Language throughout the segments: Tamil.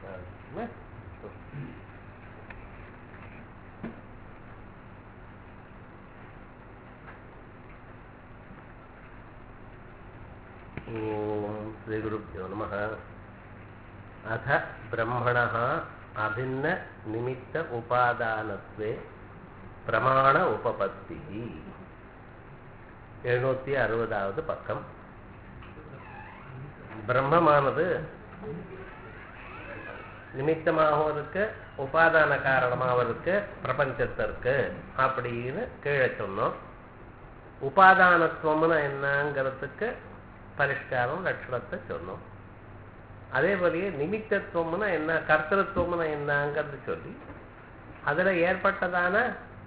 ஆரம்பிச்சுமா? ॐ श्रीगुरुभ्यो नमः अथ ब्रह्मणः अभिन्ननिमित्त उपादानत्वे பிரமாண உபபத்தி எழுநூத்தி அறுபதாவது பக்கம் பிரம்மமானது நிமித்தமாகவும் இருக்கு உபாதான காரணமாகவும் இருக்கு பிரபஞ்சத்திற்கு அப்படின்னு கீழே சொன்னோம் உபாதானத்துவம்னு என்னங்கிறதுக்கு பரிஷ்காரம் லட்சணத்தை சொன்னோம் அதே போலயே நிமித்தத்துவம்னா என்ன கர்த்தத்துவம்னா என்னங்கிறது சொல்லி அதுல ஏற்பட்டதான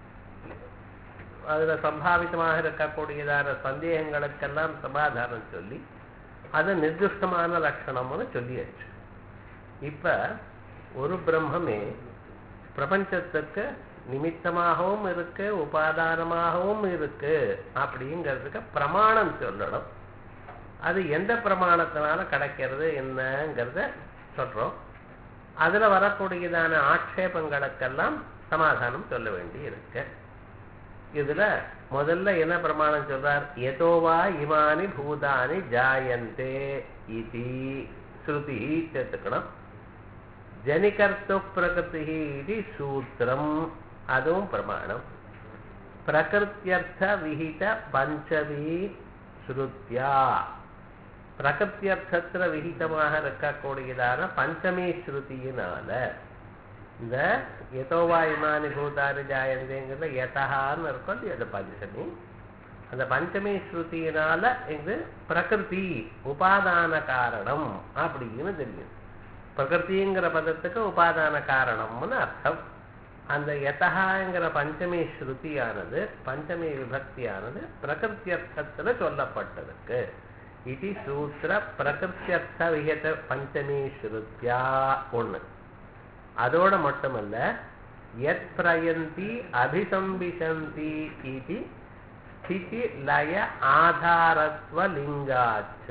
அதுல சம்பாவிதமாக இருக்கக்கூடியதான சந்தேகங்களுக்கெல்லாம் சமாதானம் சொல்லி அது நிர்திஷ்டமான லட்சணம்னு சொல்லியாச்சு இப்ப ஒரு பிரம்மமே பிரபஞ்சத்துக்கு நிமித்தமாகவும் இருக்கு உபாதானமாகவும் இருக்கு அப்படிங்கிறதுக்கு பிரமாணம் சொல்லணும் அது எந்த பிரமாணத்தினால கிடைக்கிறது என்னங்கிறத சொல்றோம் அதுல வரக்கூடியதான ஆட்சேபங்களுக்கெல்லாம் சமாதானம் சொல்ல வேண்டி இருக்கு இதுல முதல்ல என்ன பிரமாணம் சொல்றார் எதோவா இமானி பூதானி ஜாயந்தே இதி ஸ்ருதி சேர்த்துக்கணும் ஜனிகர்த்து பிரகிருதி இது சூத்திரம் அதுவும் பிரமாணம் பிரகிருத்தியர்த்த விஹித பஞ்சமி ஸ்ருத்யா பிரகிருத்தியர்த்தத்துல விகிதமாக இருக்கக்கூடியதான பஞ்சமி ஸ்ருதியினால இந்த எதோவா இமானி பூதாரி ஜாயந்தேங்கிறத எதகான்னு இருக்கும் அது பஞ்சமி அந்த பஞ்சமி ஸ்ருதியினால இது பிரகிருதி உபாதான காரணம் அப்படின்னு தெரியும் பிரகிருதிங்கிற பதத்துக்கு உபாதான காரணம்னு அர்த்தம் அந்த யதகாங்கிற பஞ்சமி ஸ்ருதியானது பஞ்சமி விபக்தியானது பிரகிருத்தியர்த்தத்துல சொல்லப்பட்டதுக்கு இது சூத்திர பிரகிருத்தியர்த்த விகத பஞ்சமி ஸ்ருத்யா ஒண்ணு அதோட மட்டுமல்ல எத் பிரயந்தி அபிசம்பிசந்தி இது ஸ்திதி லய ஆதாரத்வ லிங்காச்ச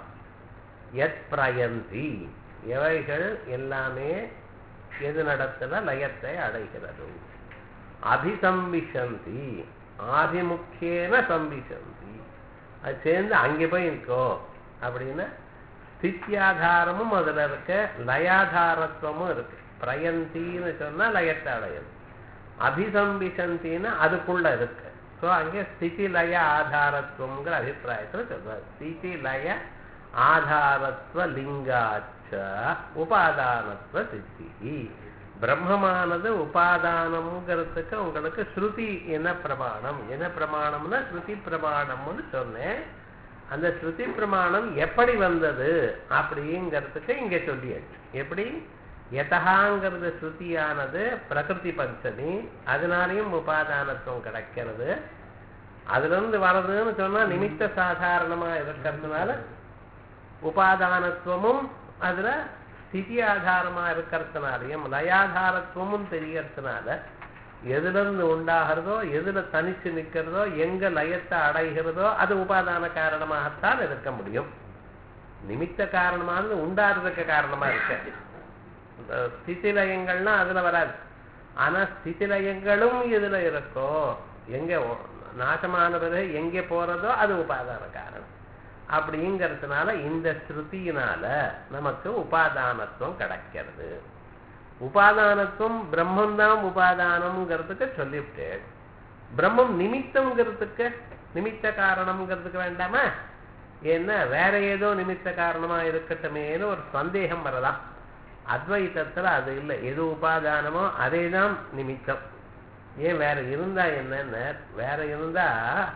எத் பிரயந்தி எவைகள் எல்லாமே எது நடத்துல லயத்தை அடைகிறது அபிசம்பிசந்தி ஆதிமுக்கியன சம்பிசந்தி அது சேர்ந்து அங்கே போய் இருக்கோ அப்படின்னா ஸ்தித்யாதாரமும் அதுல இருக்கு லயாதாரத்துவமும் இருக்கு பிரயந்தின்னு சொன்னா லயத்தை அடையுது அபிசம்பிசந்தின்னு அதுக்குள்ள இருக்கு ஸோ அங்கே ஸ்திதி லய ஆதாரத்துவங்கிற அபிப்பிராயத்தில் சொல்றாரு ஸ்திதி லய ஆதாரத்துவ லிங்காச்ச உபாதானத்துவ சித்தி பிரம்மமானது உபாதானம்ங்கிறதுக்கு உங்களுக்கு ஸ்ருதி என்ன பிரமாணம் என்ன பிரமாணம்னா ஸ்ருதி பிரமாணம்னு சொன்னேன் அந்த ஸ்ருதி பிரமாணம் எப்படி வந்தது அப்படிங்கிறதுக்கு இங்க சொல்லியாச்சு எப்படி எதகாங்கிறது ஸ்ருதியானது பிரகிருதி பஞ்சமி அதனாலையும் உபாதானத்துவம் கிடைக்கிறது அதுல இருந்து வர்றதுன்னு சொன்னா நிமித்த சாதாரணமா இருக்கிறதுனால உபாதானத்துவமும் அதுல ஸ்திதி ஆதாரமா இருக்கிறதுனாலையும் லயாதாரத்துவமும் தெரியறதுனால எதுல இருந்து உண்டாகிறதோ எதுல தனிச்சு நிக்கிறதோ எங்க லயத்தை அடைகிறதோ அது உபாதான காரணமாகத்தான் இருக்க முடியும் நிமித்த காரணமானது உண்டாடுறதுக்கு காரணமா இருக்கு ஸ்திதி லயங்கள்னா அதுல வராது ஆனா ஸ்திதி லயங்களும் இதுல இருக்கோ எங்க நாசமான பிறகு எங்க போறதோ அது உபாதான காரணம் அப்படிங்கிறதுனால இந்த ஸ்ருதியினால நமக்கு உபாதானத்துவம் கிடைக்கிறது உபாதானத்துவம் பிரம்மந்தான் உபாதானம்ங்கிறதுக்கு சொல்லிவிட்டேன் பிரம்மம் நிமித்தம்ங்கிறதுக்கு நிமித்த காரணம்ங்கிறதுக்கு வேண்டாமா ஏன்னா வேற ஏதோ நிமித்த காரணமா இருக்கட்டுமேனு ஒரு சந்தேகம் வரலாம் அத்வைத்தத்துல அது இல்லை எது உபாதானமோ அதே தான் நிமித்தம் ஏன் வேற இருந்தா என்னன்னு வேற இருந்தா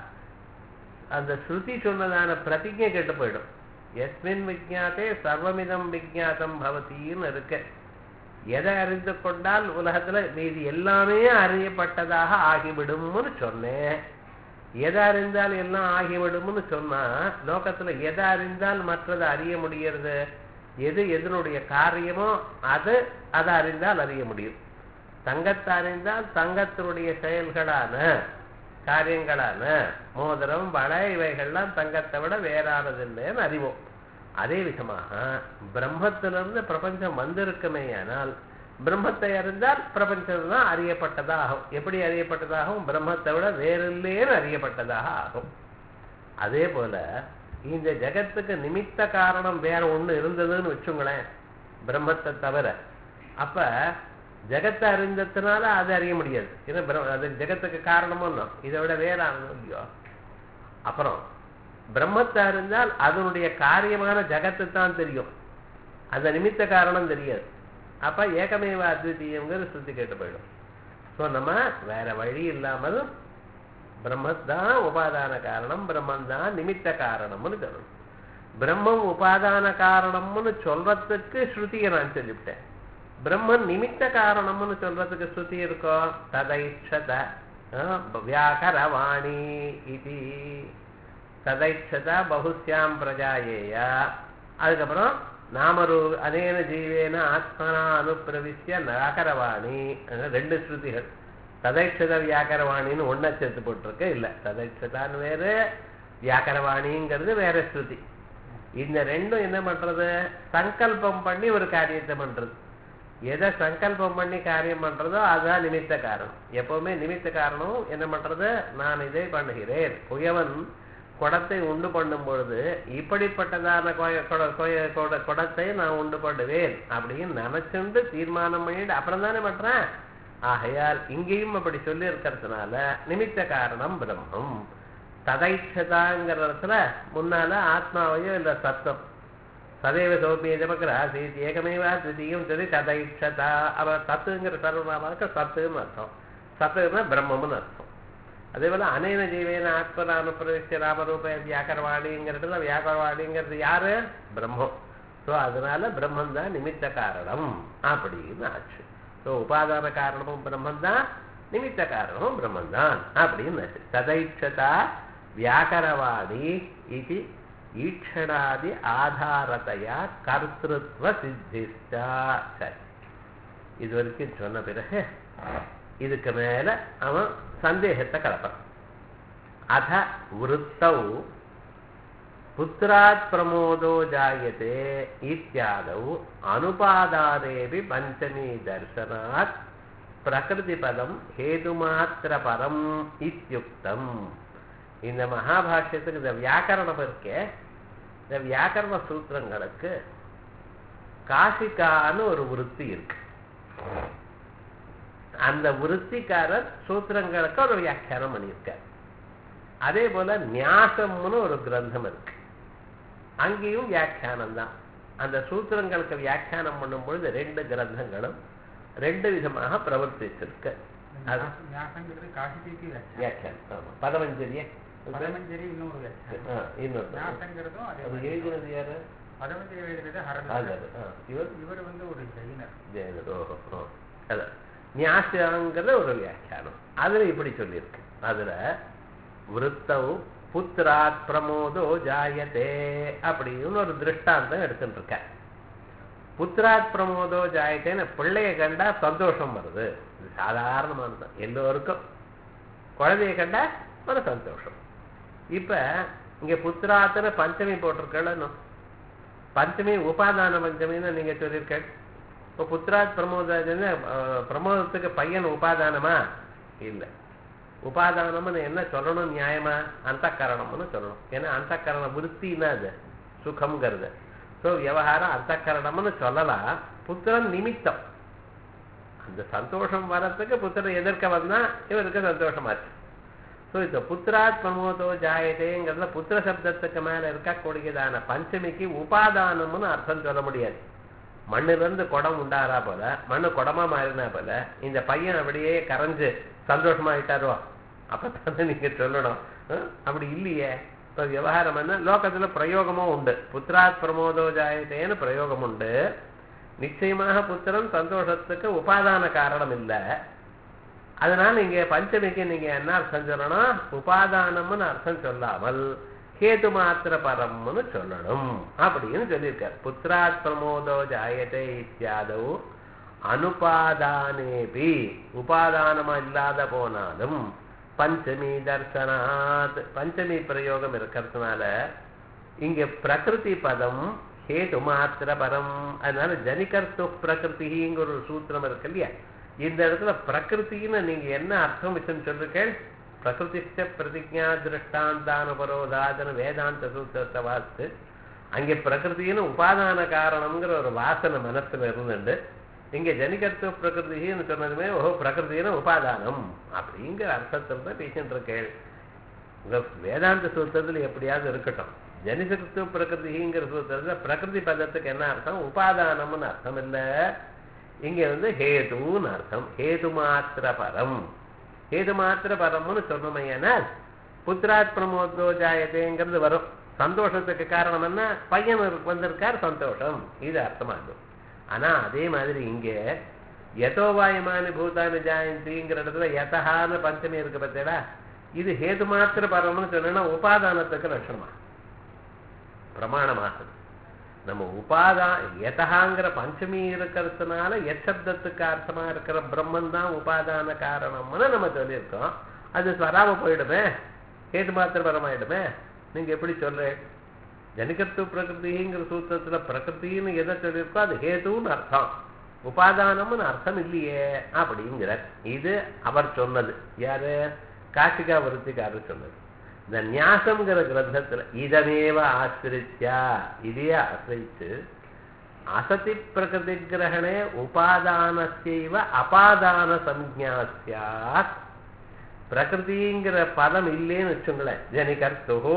அந்த ஸ்ருதி சொன்னதான பிரதிஜை கெட்டு போயிடும் எஸ்மின் விஜாத்தே சர்வமிதம் விஜாத்தம் பவத்தின்னு இருக்கு எதை அறிந்து கொண்டால் உலகத்துல மீதி எல்லாமே அறியப்பட்டதாக ஆகிவிடும்னு சொன்னேன் எதை அறிந்தால் எல்லாம் ஆகிவிடும்னு சொன்னா லோகத்துல எதை அறிந்தால் மற்றது அறிய முடியறது எது எதனுடைய காரியமோ அது அதை அறிந்தால் அறிய முடியும் தங்கத்தை அறிந்தால் தங்கத்தினுடைய செயல்களான காரியங்களான மோதிரம் வளை இவைகள்லாம் தங்கத்தை விட வேறானதில்லைன்னு அறிவோம் அதே விதமாக பிரம்மத்திலிருந்து பிரபஞ்சம் வந்திருக்குமே ஆனால் பிரம்மத்தை அறிந்தால் பிரபஞ்சம் தான் அறியப்பட்டதாகும் எப்படி அறியப்பட்டதாகும் பிரம்மத்தை விட வேறில்லேன்னு அறியப்பட்டதாக ஆகும் அதே போல இந்த ஜெகத்துக்கு நிமித்த காரணம் வேற ஒண்ணு இருந்ததுன்னு வச்சுங்களேன் பிரம்மத்தை தவிர அப்ப ஜெகத்தை அறிந்ததுனால அது அறிய முடியாது ஏன்னா பிர- அது ஜெகத்துக்கு காரணமும் ஒண்ணு. இதை விட வேற ஆகணும் இல்லையோ அப்புறம் பிரம்மத்தை அறிந்தால் அதனுடைய காரியமான ஜகத்து தான் தெரியும் அந்த நிமித்த காரணம் தெரியாது அப்ப ஏகமேவ அத்விதீயங்கிற சுத்தி கேட்டு போயிடும் ஸோ நம்ம வேற வழி இல்லாமல் பிரம்மத்தான் உபாதான காரணம் பிரம்மன் தான் நிமித்த காரணம்னு சொல்லணும் பிரம்மம் உபாதான காரணம்னு சொல்றதுக்கு ஸ்ருதியை நான் சொல்லிவிட்டேன் பிரம்மன் நிமித்த காரணம்னு சொல்றதுக்கு ஸ்ருதி இருக்கோ ததைட்சத வியாகரவாணி இது ததைட்சத பகுஸ்யாம் பிரஜாயேய அதுக்கப்புறம் நாமரு அனேன ஜீவேன ஆத்மனா அனுப்பிரவிசிய வியாகரவாணி அஹ் ரெண்டு ஸ்ருதிகள் ததைட்சத வியாக்கரவாணின்னு ஒன்றை சேர்த்து போட்டிருக்கு இல்லை ததைட்சதான்னு வேறு வியாக்கரவாணிங்கிறது வேற ஸ்ருதி இந்த ரெண்டும் என்ன பண்றது சங்கல்பம் பண்ணி ஒரு காரியத்தை பண்றது எதை சங்கல்பம் பண்ணி காரியம் பண்றதோ அதுதான் நிமித்த காரணம் எப்பவுமே நிமித்த காரணம் என்ன பண்றது நான் இதை பண்ணுகிறேன் குயவன் குடத்தை உண்டு பண்ணும் பொழுது இப்படிப்பட்டதான கொய- கொட- கொய- கொட- குடத்தை நான் உண்டு பண்ணுவேன் அப்படின்னு நினைச்சுண்டு தீர்மானம் பண்ணிட்டு அப்புறம் தானே பண்றேன் ஆகையால் இங்கேயும் அப்படி சொல்லி இருக்கிறதுனால நிமித்த காரணம் பிரம்மம் ததைட்சதாங்கிற இடத்துல முன்னால ஆத்மாவையோ இல்ல சத்தம் சதைவ சௌமிய ஜபக்கிற ஆசீத் ஏகமேவா திதியும் சொல்லி ததைட்சதா அவ தத்துங்கிற சர்வநாமாவுக்கு சத்துன்னு அர்த்தம் சத்துன்னா பிரம்மம்னு அர்த்தம் அதே போல அனேன ஜீவேன ஆத்மனானு பிரவேசிய ராமரூப வியாக்கரவாணிங்கிறதுல வியாக்கரவாணிங்கிறது யாரு பிரம்மம் ஸோ அதனால பிரம்மன் தான் நிமித்த காரணம் அப்படின்னு ஆச்சு ஸோ உபாதான காரணமும் பிரம்மன் தான் நிமித்த காரணமும் பிரம்மன் தான் அப்படின்னு ஆச்சு ததைட்சதா வியாக்கரவாணி இது ஈக்ஷணாதி ஆதாரத்தையா கர்த்திருவ சித்திஷ்டா சரி இது வரைக்கும் சொன்ன பிறகு இதுக்கு மேல அவன் சந்தேகத்தை கலப்பான் அத விருத்தௌ புத்திராத் பிரமோதோ ஜாயते இத்தியாதௌ அனுபாதானேபி பஞ்சமி தர்சனாத் பிரகிருதி பதம் ஹேதுமாத்திர பரம் இத்தியுக்தம் இந்த மகாபாஷ்யத்துக்கு இந்த வியாக்கரணம் இருக்கே இந்த வியாக்கரண சூத்திரங்களுக்கு காசிக்கான்னு ஒரு விருத்தி இருக்கு அந்த விருத்திக்காரர் சூத்திரங்களுக்கு ஒரு வியாக்கியானம் பண்ணியிருக்கார் அதே போல நியாசம்னு ஒரு கிரந்தம் இருக்கு அங்கேயும் வியாக்கியானம் தான் அந்த சூத்திரங்களுக்கு வியாக்கியானம் பண்ணும் பொழுது ரெண்டு கிரந்தங்களும் ரெண்டு விதமாக பிரவர்த்திச்சிருக்கு அது ನ್ಯಾಸಂಗಿದ್ರೆ ಕಾಶಿದೀತಿ ವ್ಯಾಖ್ಯಾನ வியாக்கியானம் ஆமா பதவஞ்சலியே ಪದಮಂಜರಿ ಇನ್ನೂರು ವ್ಯಾಖ್ಯಾನ ஆ, இன்னொரு ನ್ಯಾಸಂಗಿರೋದು ಅದೇ அது எழுதினது யாரு ಪದಮಂಜರಿ ಹೇಳಿದ್ರೆ அது ಹರಡ அது. ஆ, இவர் ಇವರು ಒಂದು ஒரு ಜೈನರ್ ஜெயலலிதா ஓஹோ ஓ. அதான் நியாசங்கிறது ஒரு வியாக்கியானம் அதுல இப்படி சொல்லியிருக்கு அதுல விருத்தௌ புத்திராத் பிரமோதோ ஜாயதே அப்படின்னு ஒரு திருஷ்டாந்தம் எடுத்துட்டு இருக்க புத்திராத் பிரமோதோ ஜாயத்தேன்னு பிள்ளைய கண்டா சந்தோஷம் வருது இது சாதாரணமானது எல்லோருக்கும் குழந்தைய கண்டா ஒரு சந்தோஷம் இப்ப இங்க புத்திராத்துல பஞ்சமி போட்டிருக்கணும் பஞ்சமி உபாதான பஞ்சமின்னு நீங்க சொல்லியிருக்க இப்போ புத்திராத் பிரமோதாஜன பிரமோதத்துக்கு பையன் உபாதானமா இல்லை உபாதானம்னு என்ன சொல்லணும் நியாயமா அந்த கரணம்னு சொல்லணும் ஏன்னா அந்த கரண விருத்தின்னா அது சுகம்ங்கிறது ஸோ விவகாரம் அந்த கரணம்னு சொல்லலாம் புத்திரன் நிமித்தம் அந்த சந்தோஷம் வர்றதுக்கு புத்திரன் எதிர்க்க வந்தா இவருக்கு சந்தோஷமாச்சு ஸோ இந்த புத்திராத் பிரமோதோ ஜாயதேங்கிறதுல புத்திர சப்தத்துக்கு மேல இருக்கக்கூடியதான பஞ்சமிக்கு உபாதானம்னு அர்த்தம் சொல்ல முடியாது மண்ணிலிருந்து குடம் உண்டாரா போல மண்ணு குடமா மாறினா போல இந்த பையன் அப்படியே கரைஞ்சு சந்தோஷமாயிட்டாரோ அப்பத்தானே நீங்க சொல்லணும் அஹ், அப்படி இல்லையே இப்போ விவகாரம் என்ன லோகத்துல பிரயோகமும் உண்டு புத்திராத் பிரமோதோ ஜாயதேன்னு பிரயோகம் உண்டு நிச்சயமாக புத்திரன் சந்தோஷத்துக்கு உபாதான காரணம் இல்லை அதனால நீங்க பஞ்சமிக்கு நீங்க என்ன அர்த்தம் சொல்லணும் உபாதானம்னு அர்த்தம் சொல்லாமல் கேது மாத்திர பரம்னு சொல்லணும் அப்படின்னு சொல்லியிருக்கார் புத்திராத் பிரமோதோ ஜாயதே இத்தியாதவு அனுபாதானேபி உபாதானமா இல்லாத போனாலும் பஞ்சமி தர்சனாத் பஞ்சமி பிரயோகம் இருக்கிறதுனால இங்க பிரகிருதி பதம் ஹேது மாத்திர பரம் அதனால ஜனிகர்த்து பிரகிருதிங்கிற ஒரு சூத்திரம் இருக்கு இல்லையா இந்த இடத்துல பிரகிருத்தின்னு நீங்க என்ன அர்த்தம் வச்சுன்னு சொல்றீர்கள் பிரகிருதிஷ்ட பிரதிஜா திருஷ்டாந்தானுபரோதாதன வேதாந்த சூத்திரத்தை வாசித்து அங்கே பிரகிருத்தின்னு உபாதான காரணம்ங்கிற ஒரு வாசனை மனசுல இருந்துண்டு இங்க ஜனிகர்த்து பிரகிருதின்னு சொன்னதுமே ஓஹோ பிரகிருத்தின்னு உபாதானம் அப்படிங்கிற அர்த்தத்தில் தான் பேசிட்டு இருக்கேள் உங்க வேதாந்த சூத்திரத்தில் எப்படியாவது இருக்கட்டும் ஜனிசக்து பிரகிருதிங்கிற சூத்திரத்துல பிரகிருதி பதத்துக்கு என்ன அர்த்தம் உபாதானம்னு அர்த்தம் இல்ல இங்க வந்து ஹேதுன்னு அர்த்தம் ஹேது மாத்திர பரம் ஹேது மாத்திர பரம்னு சொன்னமையானா புத்திராத் பிரமோதோ ஜாயதேங்கிறது வரும் சந்தோஷத்துக்கு காரணம் என்ன பையன் இருக்கு- வந்திருக்கார் சந்தோஷம் இது அர்த்தமாகும் ஆனா அதே மாதிரி இங்க யதோவாயமானி பூதானி ஜாயந்திங்கிற இடத்துல யதஹான்னு பஞ்சமி இருக்கு பார்த்தீங்களா இது ஹேது மாத்திர பரம்னு சொன்னா உபாதானத்துக்கு லட்சணமா பிரமாணமாகுது நம்ம உபாதா யதகாங்கிற பஞ்சமி இருக்கிறதுனால எச்சப்தத்துக்கு அர்த்தமா இருக்கிற பிரம்மன் தான் உபாதான காரணம்னு நம்ம சொல்லியிருக்கோம் அது வராம போயிடுமே கேட்டு மாத்திர பரமாயிடுமே நீங்க எப்படி சொல்றேன் ஜனிகத்து பிரகிருதிங்கிற சூத்திரத்துல பிரகிருத்தின்னு எதை சொல்லியிருக்கோ அது ஹேதுன்னு அர்த்தம் உபாதானம்னு அர்த்தம் இல்லையே அப்படிங்கிற இது அவர் சொன்னது யாரு காசிகா விருத்திக்காரர் சொன்னது இந்த நியாசம்ங்கிற கிரந்தத்துல இதமேவ ஆசிரித்யா இதையே ஆசிரித்து அசதி பிரகிருதி கிரகணே உபாதானசைவ அபாதான சம்ஞா சியாத் பிரகிருதிங்கிற பதம் இல்லைன்னு வச்சுங்களேன் ஜனிகர்த்துஹோ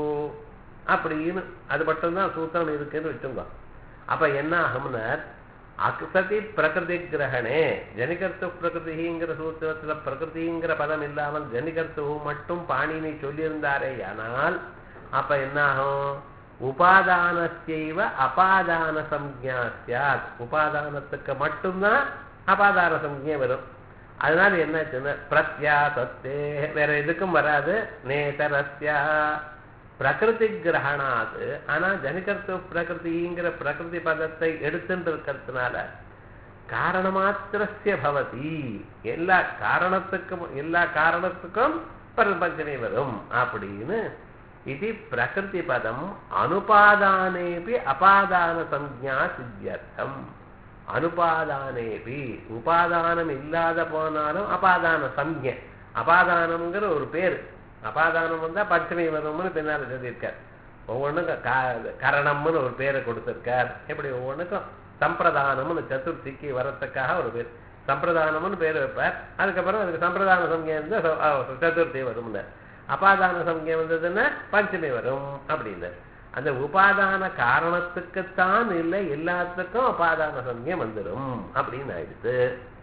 அப்படின்னு அது மட்டும்தான் சூத்திரம் இருக்குன்னு வச்சுங்க அப்ப என்ன ஆகும்னா அக்சதி பிரகிருதி கிரகணே ஜனிகர்த்து பிரகிருதிங்கிற சூத்திரத்துல பிரகிருதிங்கிற பதம் இல்லாமல் ஜனிகர்த்து மட்டும் பாணினி சொல்லியிருந்தாரே ஆனால் அப்ப என்ன ஆகும் உபாதானத்தைவ அபாதான சம்ஞா சியாத் உபாதானத்துக்கு மட்டும்தான் அபாதான சம்ஞை வரும் அதனால என்னாச்சுன்னா பிரத்யாசத்தே வேற எதுக்கும் வராது நேதரஸ்யா பிரகிருதி கிரகணாது ஆனா ஜனிகர்த்து பிரகிருதிங்கிற பிரகிருதி பதத்தை எடுத்துட்டு இருக்கிறதுனால காரணமாத்திரஸ்ய பவதி எல்லா காரணத்துக்கும் எல்லா காரணத்துக்கும் பரபஞ்சனை வரும் அப்படின்னு இது பிரகிருதி பதம் அனுபாதானேபி அபாதான சம்ஞா சித்தியர்த்தம் அனுபாதானேபி உபாதானம் இல்லாத போனாலும் அபாதான சம்ஞை அபாதானம்ங்கிற ஒரு பேர் அபாதானம் வந்தா பஞ்சமி வரும்னு பின்னால சொல்லியிருக்கார் ஒவ்வொன்றுக்கும் கா- கரணம்னு ஒரு பேரை கொடுத்திருக்கார் எப்படி ஒவ்வொன்றுக்கும் சம்பிரதானம்னு சதுர்த்திக்கு வரத்துக்காக ஒரு பேர் சம்பிரதானம்னு பேர் வைப்பார் அதுக்கப்புறம் அதுக்கு சம்பிரதான சம்ஞை வந்து ச- ஆ, சதுர்த்தி வரும்னு அபாதான சம்ஞை வந்ததுன்னா பஞ்சமி வரும் அப்படின்னு அந்த உபாதான காரணத்துக்குத்தான் இல்லை எல்லாத்துக்கும் அபாதான சம்ஞை வந்துடும் அப்படின்னு ஆயிடுச்சு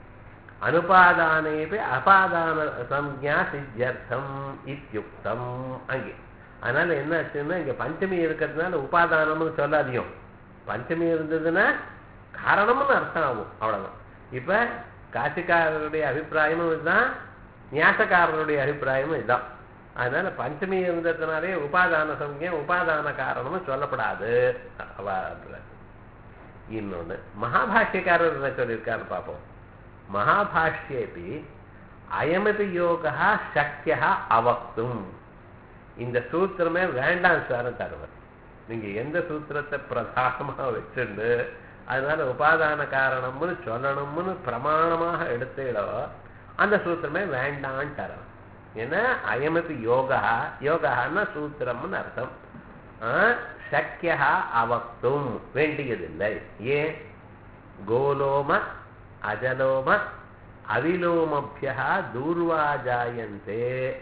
அனுபாதானேபி அபாதான சம்ஞா சித்தியர்த்தம் இத்தியுக்தம் அங்கே அதனால என்ன ஆச்சுன்னா இங்க பஞ்சமி இருக்கிறதுனால உபாதானம்னு சொல்லாதியும் பஞ்சமி இருந்ததுன்னா காரணம்னு அர்த்தம் ஆகும் அவ்வளவுதான் இப்ப காசிக்காரருடைய அபிப்பிராயமும் இதுதான் நியாசக்காரருடைய அபிப்பிராயமும் இதுதான் அதனால பஞ்சமி இருந்ததுனாலே உபாதான சம்ஞை உபாதான காரணமும் சொல்லப்படாது அவ அபிப்பிராயம். இன்னொன்னு மகாபாஷ்யக்காரர் என்ன சொல்லியிருக்காரு பார்ப்போம் மகாபாஷ்யேபி அயமபி யோகா சக்கியா அவக்தும் இந்த சூத்திரமே வேண்டாம் சார் தருவர் நீங்க எந்த சூத்திரத்தை பிரதானமா வச்சுண்டு அதனால உபாதான காரணம்னு சொல்லணும்னு பிரமாணமாக எடுத்தீடோ அந்த சூத்திரமே வேண்டான்னு தரணும் ஏன்னா அயமபி யோகா யோகான்னா சூத்திரம்னு அர்த்தம் ஆ, சக்கியா அவக்தும் வேண்டியதில்லை ஏன் கோலோம அஜலோம அவிலோமபியா தூர்வாஜாயந்தே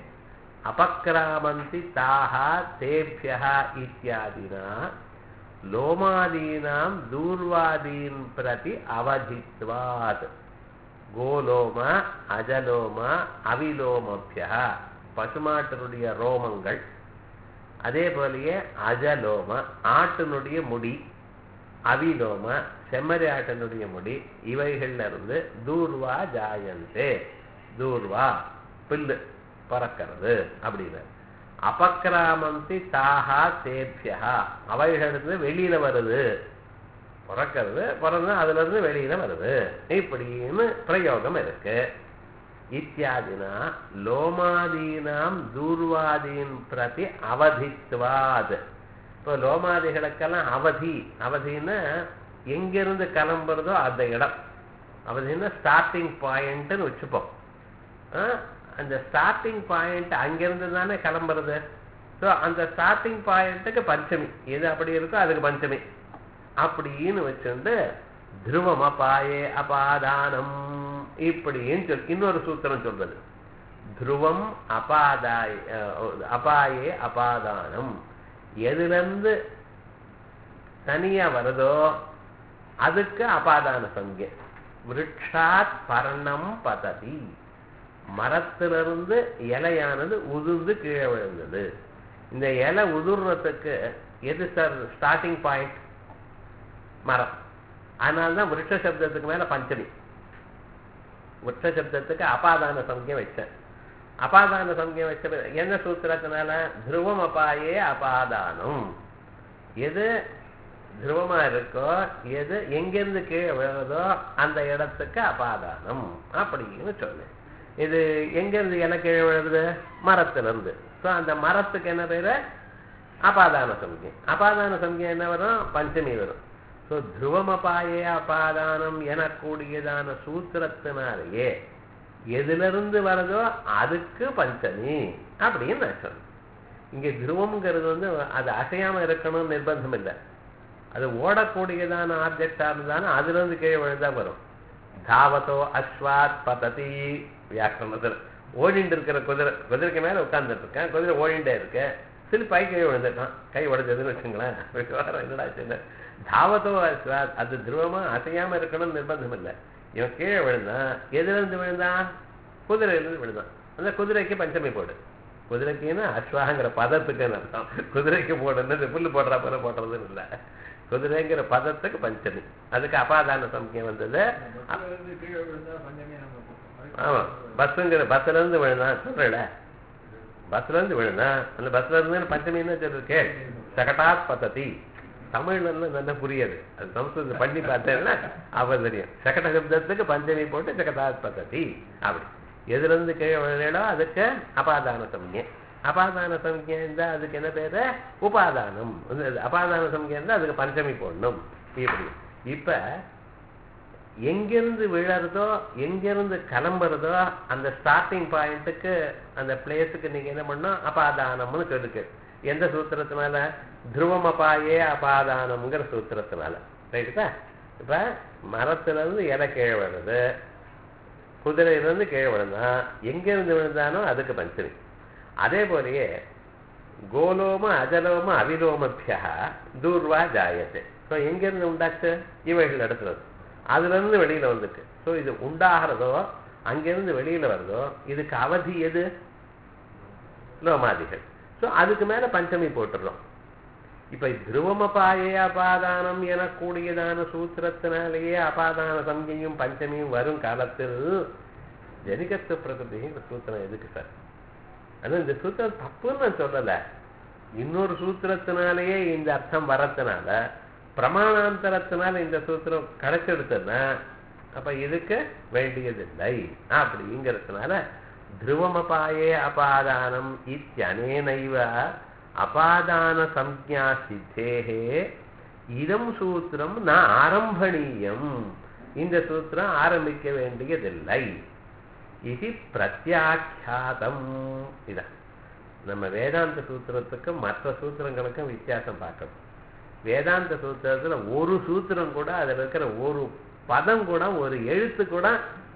அபக்ராமந்தி தாஹா தேபியா இத்தியாதினா லோமாதீனாம் தூர்வாதீன் பிரதி அவதித்வாத் கோலோம அஜலோம அவிலோமபியா பசுமாட்டினுடைய ரோமங்கள் அதே போலயே அஜலோம ஆட்டினுடைய முடி அவிலோம செம்மறி ஆட்டினுடைய முடி இவைகள்ல இருந்து தூர்வா ஜாயந்தே தூர்வா பில்லு பறக்கிறது அப்படின்னு அபக்ராமந்தி தாஹா தேபியா அவைகளிருந்து வெளியில வருது பிறக்கிறது பிறந்து அதுல இருந்து வெளியில வருது இப்படின்னு பிரயோகம் இருக்கு இத்தியாதினா லோமாதீனாம் தூர்வாதீன் பிரதி அவதித்வாத் இப்போ லோமாதிகளுக்கெல்லாம் அவதி அவதின்னா எங்கிருந்து கிளம்புறதோ அந்த இடம் அவதின்னா ஸ்டார்டிங் பாயிண்ட்னு வச்சுப்போம் ஆ, அந்த ஸ்டார்டிங் பாயிண்ட் அங்கிருந்து தானே கிளம்புறது ஸோ அந்த ஸ்டார்டிங் பாயிண்ட்டுக்கு பஞ்சமி எது அப்படி இருக்கோ அதுக்கு பஞ்சமி அப்படின்னு வச்சுண்டு துருவம் அபாயே அபாதானம் இப்படின்னு சொல் இன்னொரு சூத்திரம் சொல்றது துருவம் அபாதாய அஹ், அபாயே அபாதானம் எதுலேருந்து தனியா வருதோ அதுக்கு அபாதான சங்கிய விருட்சாத் பர்ணம் பததி மரத்திலிருந்து இலையானது உதிர்ந்து கீழே விழுந்தது இந்த இலை உதிர்றதுக்கு எது சார் ஸ்டார்டிங் பாயிண்ட் மரம் அதனால தான் விருட்ச சப்தத்துக்கு மேல பஞ்சமி விருட்ச சப்தத்துக்கு அபாதான சங்கியம் வச்சேன் அபாதான சங்கியம் வச்ச பிறகு என்ன சூத்திரத்தினால துருவம் அபாயே அபாதானம் எது துருவமா இருக்கோ எது எங்கிருந்து கீழே விழுதோ அந்த இடத்துக்கு அபாதானம் அப்படின்னு சொன்னேன் இது எங்கிருந்து இலை கீழே விழுது மரத்திலிருந்து ஸோ அந்த மரத்துக்கு என்ன பேரு அபாதான சம்கியம் அபாதான சம்கியம் என்ன வரும் பஞ்சமி வரும் ஸோ துருவமபாயே அபாதானம் எனக்கூடியதான சூத்திரத்தினாலேயே எதிலிருந்து வருதோ அதுக்கு பஞ்சமி அப்படின்னு நான் சொன்னேன் இங்கே துருவம்ங்கிறது வந்து அது அசையாம இருக்கணும்னு நிர்பந்தம் இல்லை அது ஓடக்கூடியதான ஆப்ஜெக்டா இருந்தாலும் அதுல இருந்து கீழே விழுந்தா வரும் தாவத்தோ அஸ்வாத் பததி வியாக்கரணத்தில் ஓடிண்டு இருக்கிற குதிரை குதிரைக்கு மேல உட்கார்ந்துட்டு இருக்கேன் குதிரை ஓடிண்டே இருக்கு சிலிப்பாய் கீழே விழுந்துட்டான் கை உடைஞ்சதுன்னு வச்சுங்களேன் விவகாரம் என்னடா சின்ன தாவத்தோ அஸ்வாத் அது துருவமா அசையாம இருக்கணும்னு நிர்பந்தம் இல்லை இவன் கீழே விழுந்தான் எதுல இருந்து விழுந்தான் குதிரையிலிருந்து விழுந்தான் அந்த குதிரைக்கு பஞ்சமி போடு குதிரைக்குன்னா அஸ்வாங்கிற பதத்துக்கு அர்த்தம் குதிரைக்கு போடுறது புல்லு போடுற போல போடுறதுன்னு இல்லை குதிரைங்கிற பதத்துக்கு பஞ்சமி அதுக்கு அபாதான சம்கியம் வந்தது கீழே விழுந்தா பஞ்சமே நம்ம ஆமா பஸ்ஸுங்கிற பஸ்ல இருந்து விழுந்தான் சொல்றல பஸ்ல இருந்து விழுந்தான் அந்த பஸ்ல இருந்து பஞ்சமின்னு சொல்லிருக்கே சகட்டாத் பத்ததி தமிழ்ல எல்லாம் நல்லா புரியாது அது சம்ஸ்கிருதம் பண்ணி பார்த்தேன்னா அப்ப தெரியும் சகட சப்தத்துக்கு பஞ்சமி போட்டு சகட்டாத் பத்ததி அப்படி எதுல இருந்து கீழே விழுந்தோ அதுக்கு அபாதான சம்யம் அபாதான சம்யம் இருந்தா அதுக்கு என்ன பேரு உபாதானம் வந்து அபாதான சம்யம் இருந்தா அதுக்கு பஞ்சமி போடணும் இப்படி இப்ப எங்கிருந்து விழறதோ எங்கிருந்து கிளம்புறதோ அந்த ஸ்டார்டிங் பாயிண்ட்டுக்கு அந்த பிளேஸுக்கு நீங்க என்ன பண்ணணும் அபாதானம்னு சொல்லிருக்கு எந்த சூத்திரத்தினால துருவம் அபாயே அபாதானம்ங்கிற சூத்திரத்தினால ரைட்டுதா இப்ப மரத்துல இருந்து இலை கீழே விழுது குதிரையிலிருந்து கீழே விழுந்தா எங்கிருந்து விழுந்தானோ அதுக்கு பஞ்சமி அதே போலயே கோலோம அஜலோம அவிலோமபியா தூர்வா ஜாயத்தை ஸோ எங்கிருந்து உண்டாச்சு இவைகள் இடத்துல அதுல இருந்து வெளியில வந்துட்டு ஸோ இது உண்டாகிறதோ அங்கிருந்து வெளியில வருதோ இதுக்கு அவதி எது லோமாதிகள் ஸோ அதுக்கு மேல பஞ்சமி போட்டுடுறோம் இப்ப துருவமபாயே அபாதானம் எனக்கூடியதான சூத்திரத்தினாலேயே அபாதான சம்கையும் பஞ்சமியும் வரும் காலத்தில் ஜனிகத்துவ பிரகிருதிங்கிற சூத்திரம் எதுக்கு சார் ஆனா இந்த சூத்திரம் தப்புன்னு நான் சொல்லல இன்னொரு சூத்திரத்தினாலேயே இந்த அர்த்தம் வரத்தினால பிரமாணாந்தரத்தினால இந்த சூத்திரம் கிடைச்செடுத்ததுன்னா அப்ப இதுக்கு வேண்டியதில்லை அப்படிங்கிறதுனால துருவமபாயே அபாதானம் இத்தியனேனைவ அபாதான சம்ஞா சித்தேகே இதம் சூத்திரம் நான் ஆரம்பணீயம் இந்த சூத்திரம் ஆரம்பிக்க வேண்டியதில்லை இது பிரத்யாக்கியாதம் இதான் நம்ம வேதாந்த சூத்திரத்துக்கும் மற்ற சூத்திரங்களுக்கும் வித்தியாசம் பார்க்கணும் வேதாந்த சூத்திரத்துல ஒரு சூத்திரம் கூட அதுல இருக்கிற ஒரு பதம் கூட ஒரு எழுத்து கூட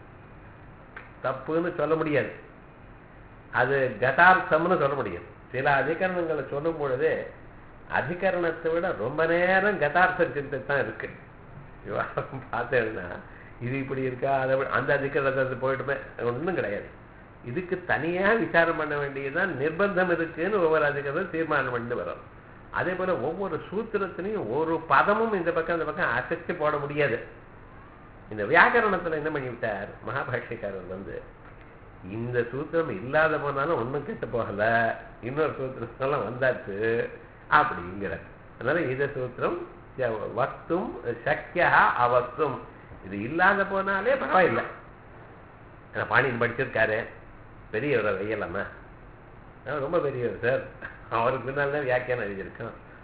தப்புன்னு சொல்ல முடியாது அது கதார்த்தம்னு சொல்ல முடியும் சில அதிகரணங்களை சொல்லும் பொழுது அதிகரணத்தை விட ரொம்ப நேரம் கதார்த்த சிந்தை தான் இருக்கு விவாதம் பார்த்தேன்னா இது இப்படி இருக்கா அதை விட- அந்த அதிகரணத்தை போயிட்டுமே ஒன்றும் கிடையாது இதுக்கு தனியா விசாரம் பண்ண வேண்டியதுதான் நிர்பந்தம் இருக்குன்னு ஒவ்வொரு அதிகாரம் தீர்மானம் பண்ணி வரும் அதே போல ஒவ்வொரு சூத்திரத்திலையும் ஒரு பதமும் இந்த பக்கம் அந்த பக்கம் அசைச்சு போட முடியாது இந்த வியாக்கரணத்துல என்ன பண்ணிவிட்டார் மகாபாஷ்யக்காரர் வந்து இந்த சூத்திரம் இல்லாத போனாலும் ஒண்ணும் கெட்டு போகல இன்னொரு சூத்திரத்தெல்லாம் வந்தாச்சு அப்படிங்கிற அதனால இத சூத்திரம் ச- வஸ்தும் சக்கியா அவஸ்தும் இது இல்லாத போனாலே பரவாயில்லை ஆனா பாணியன் படிச்சிருக்காரு பெரியவரை வையலாமா அவர் ரொம்ப பெரியவர் சார் அவருக்கு பின்னால் தான் வியாக்கியானம் எழுதியிருக்கோம்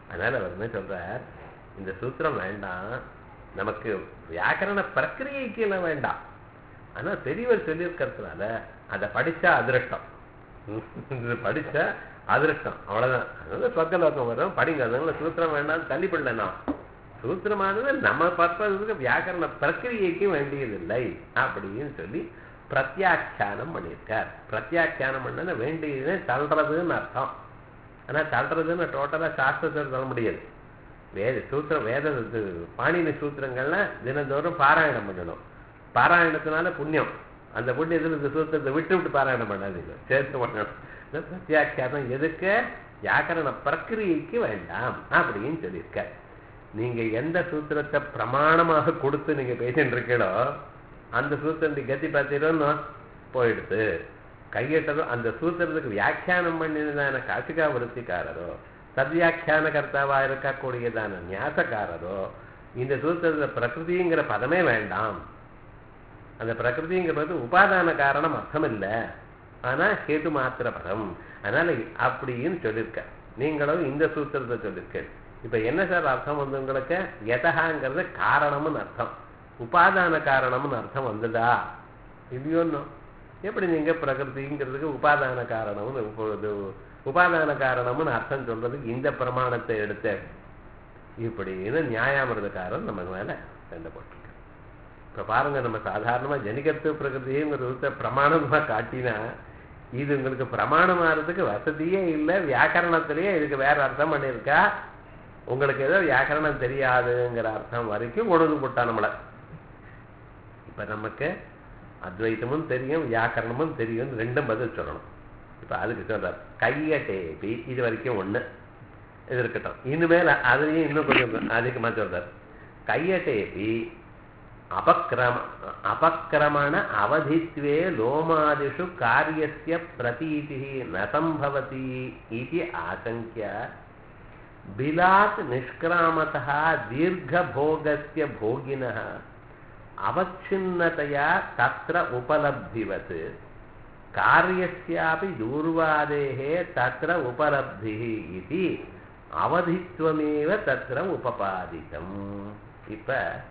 அதனால அவர் என்ன சொல்றார் இந்த சூத்திரம் வேண்டாம் நமக்கு வியாக்கரண பிரக்கிரியைக்கு எல்லாம் வேண்டாம் ஆனா பெரியவர் சொல்லியிருக்கிறதுனால அதை படிச்சா அதிருஷ்டம் இது படிச்சா அதிருஷ்டம் அவ்வளவுதான் அதனால சொர்க்கலோகம் வரும் படிங்க அதனால சூத்திரம் வேண்டாம் தள்ளிப்படல நான் சூத்திரமானது நம்ம பர்பஸுக்கு வியாக்கரண பிரக்கிரியைக்கு வேண்டியதில்லை அப்படின்னு சொல்லி பிரத்யாக்கியானம் பண்ணியிருக்கார் பிரத்யாக்கியானம் பண்ண வேண்டியது தள்ளுறதுன்னு அர்த்தம் ஆனா தள்ளுறதுன்னு டோட்டலா சாஸ்திரத்தை சொல்ல முடியாது வேத சூத்திரம் வேத இது பாணினி சூத்திரங்கள்லாம் தினந்தோறும் பாராயணம் பண்ணணும் பாராயணத்தினால புண்ணியம் அந்த புண்ணியத்தில் இந்த சூத்திரத்தை விட்டு விட்டு பாராயணம் பண்ணாதீங்க சேர்த்து பண்ணணும் இந்த பிரத்யாக்கியானம் எதுக்கு வியாக்கரண பிரக்கிரியைக்கு வேண்டாம் அப்படின்னு சொல்லியிருக்க நீங்க எந்த சூத்திரத்தை பிரமாணமாக கொடுத்து நீங்க பேசிட்டு இருக்கீங்களோ அந்த சூத்திரத்தை கத்தி பார்த்தீரோன்னு போயிடுது கையெட்டதும் அந்த சூத்திரத்துக்கு வியாக்கியானம் பண்ணினதான காசிகா விருத்திக்காரரோ சத்வியாக்கியான கர்த்தாவா இருக்கக்கூடியதான நியாசக்காரரோ இந்த சூத்திரத்துல பிரகிருதிங்கிற பதமே வேண்டாம் அந்த பிரகிருதிங்கிறது உபாதான காரணம் அர்த்தம் இல்லை ஆனா கேது மாத்திர பதம் அதனால அப்படின்னு சொல்லியிருக்க நீங்களும் இந்த சூத்திரத்தை சொல்லியிருக்க இப்ப என்ன சார் அர்த்தம் வந்து உங்களுக்கு எதகாங்கிறது காரணம்னு அர்த்தம் உபாதான காரணம்னு அர்த்தம் வந்ததா இல்லையோன்னு எப்படி நீங்க பிரகிருதிங்கிறதுக்கு உபாதான காரணம்னு உப- இது உபாதான காரணம்னு அர்த்தம் சொல்றதுக்கு இந்த பிரமாணத்தை எடுத்த இப்படின்னு நியாயாமிரதக்காரன் நம்ம மேல சண்டை போட்டிருக்க இப்ப பாருங்க நம்ம சாதாரணமா ஜனிகத்து பிரகிருதிங்கிற பிரமாணமா காட்டினா இது உங்களுக்கு பிரமாணம் ஆறதுக்கு வசதியே இல்லை வியாக்கரணத்திலேயே இதுக்கு வேற அர்த்தம் பண்ணியிருக்கா உங்களுக்கு ஏதோ வியாக்கரணம் தெரியாதுங்கிற அர்த்தம் வரைக்கும் கொண்டு வந்து போட்டா நம்மள இப்ப நமக்கு அத்வைத்தமும் தெரியும் வியாக்கரணமும் தெரியும் ரெண்டும் பதில் சொல்லணும் இப்ப அதுக்கு சொல்றார் கையட்டேபி இது வரைக்கும் ஒண்ணு இது இருக்கட்டும் இனிமேல் அதுலயும் இன்னும் கொஞ்சம் அதிகமா சொல்றார் கையட்டேபி அபக்கிரம அபக்கிரமண அவதித்வே லோமாதிஷு காரியஸ்ய பிரதீதி ந சம்பவதி இது ஆசங்கிய பிலாத் நிஷ்கிராமतः தீர்க்கபோகஸ்ய போகினः அவச்சின்னतया தத்ர உபலப்திவத் காரியஸ்யாபி தூர்வாதேः தத்ர உபலப்திः இது அவதித்வமேவ தத்ர உபபாதிதம் இப்ப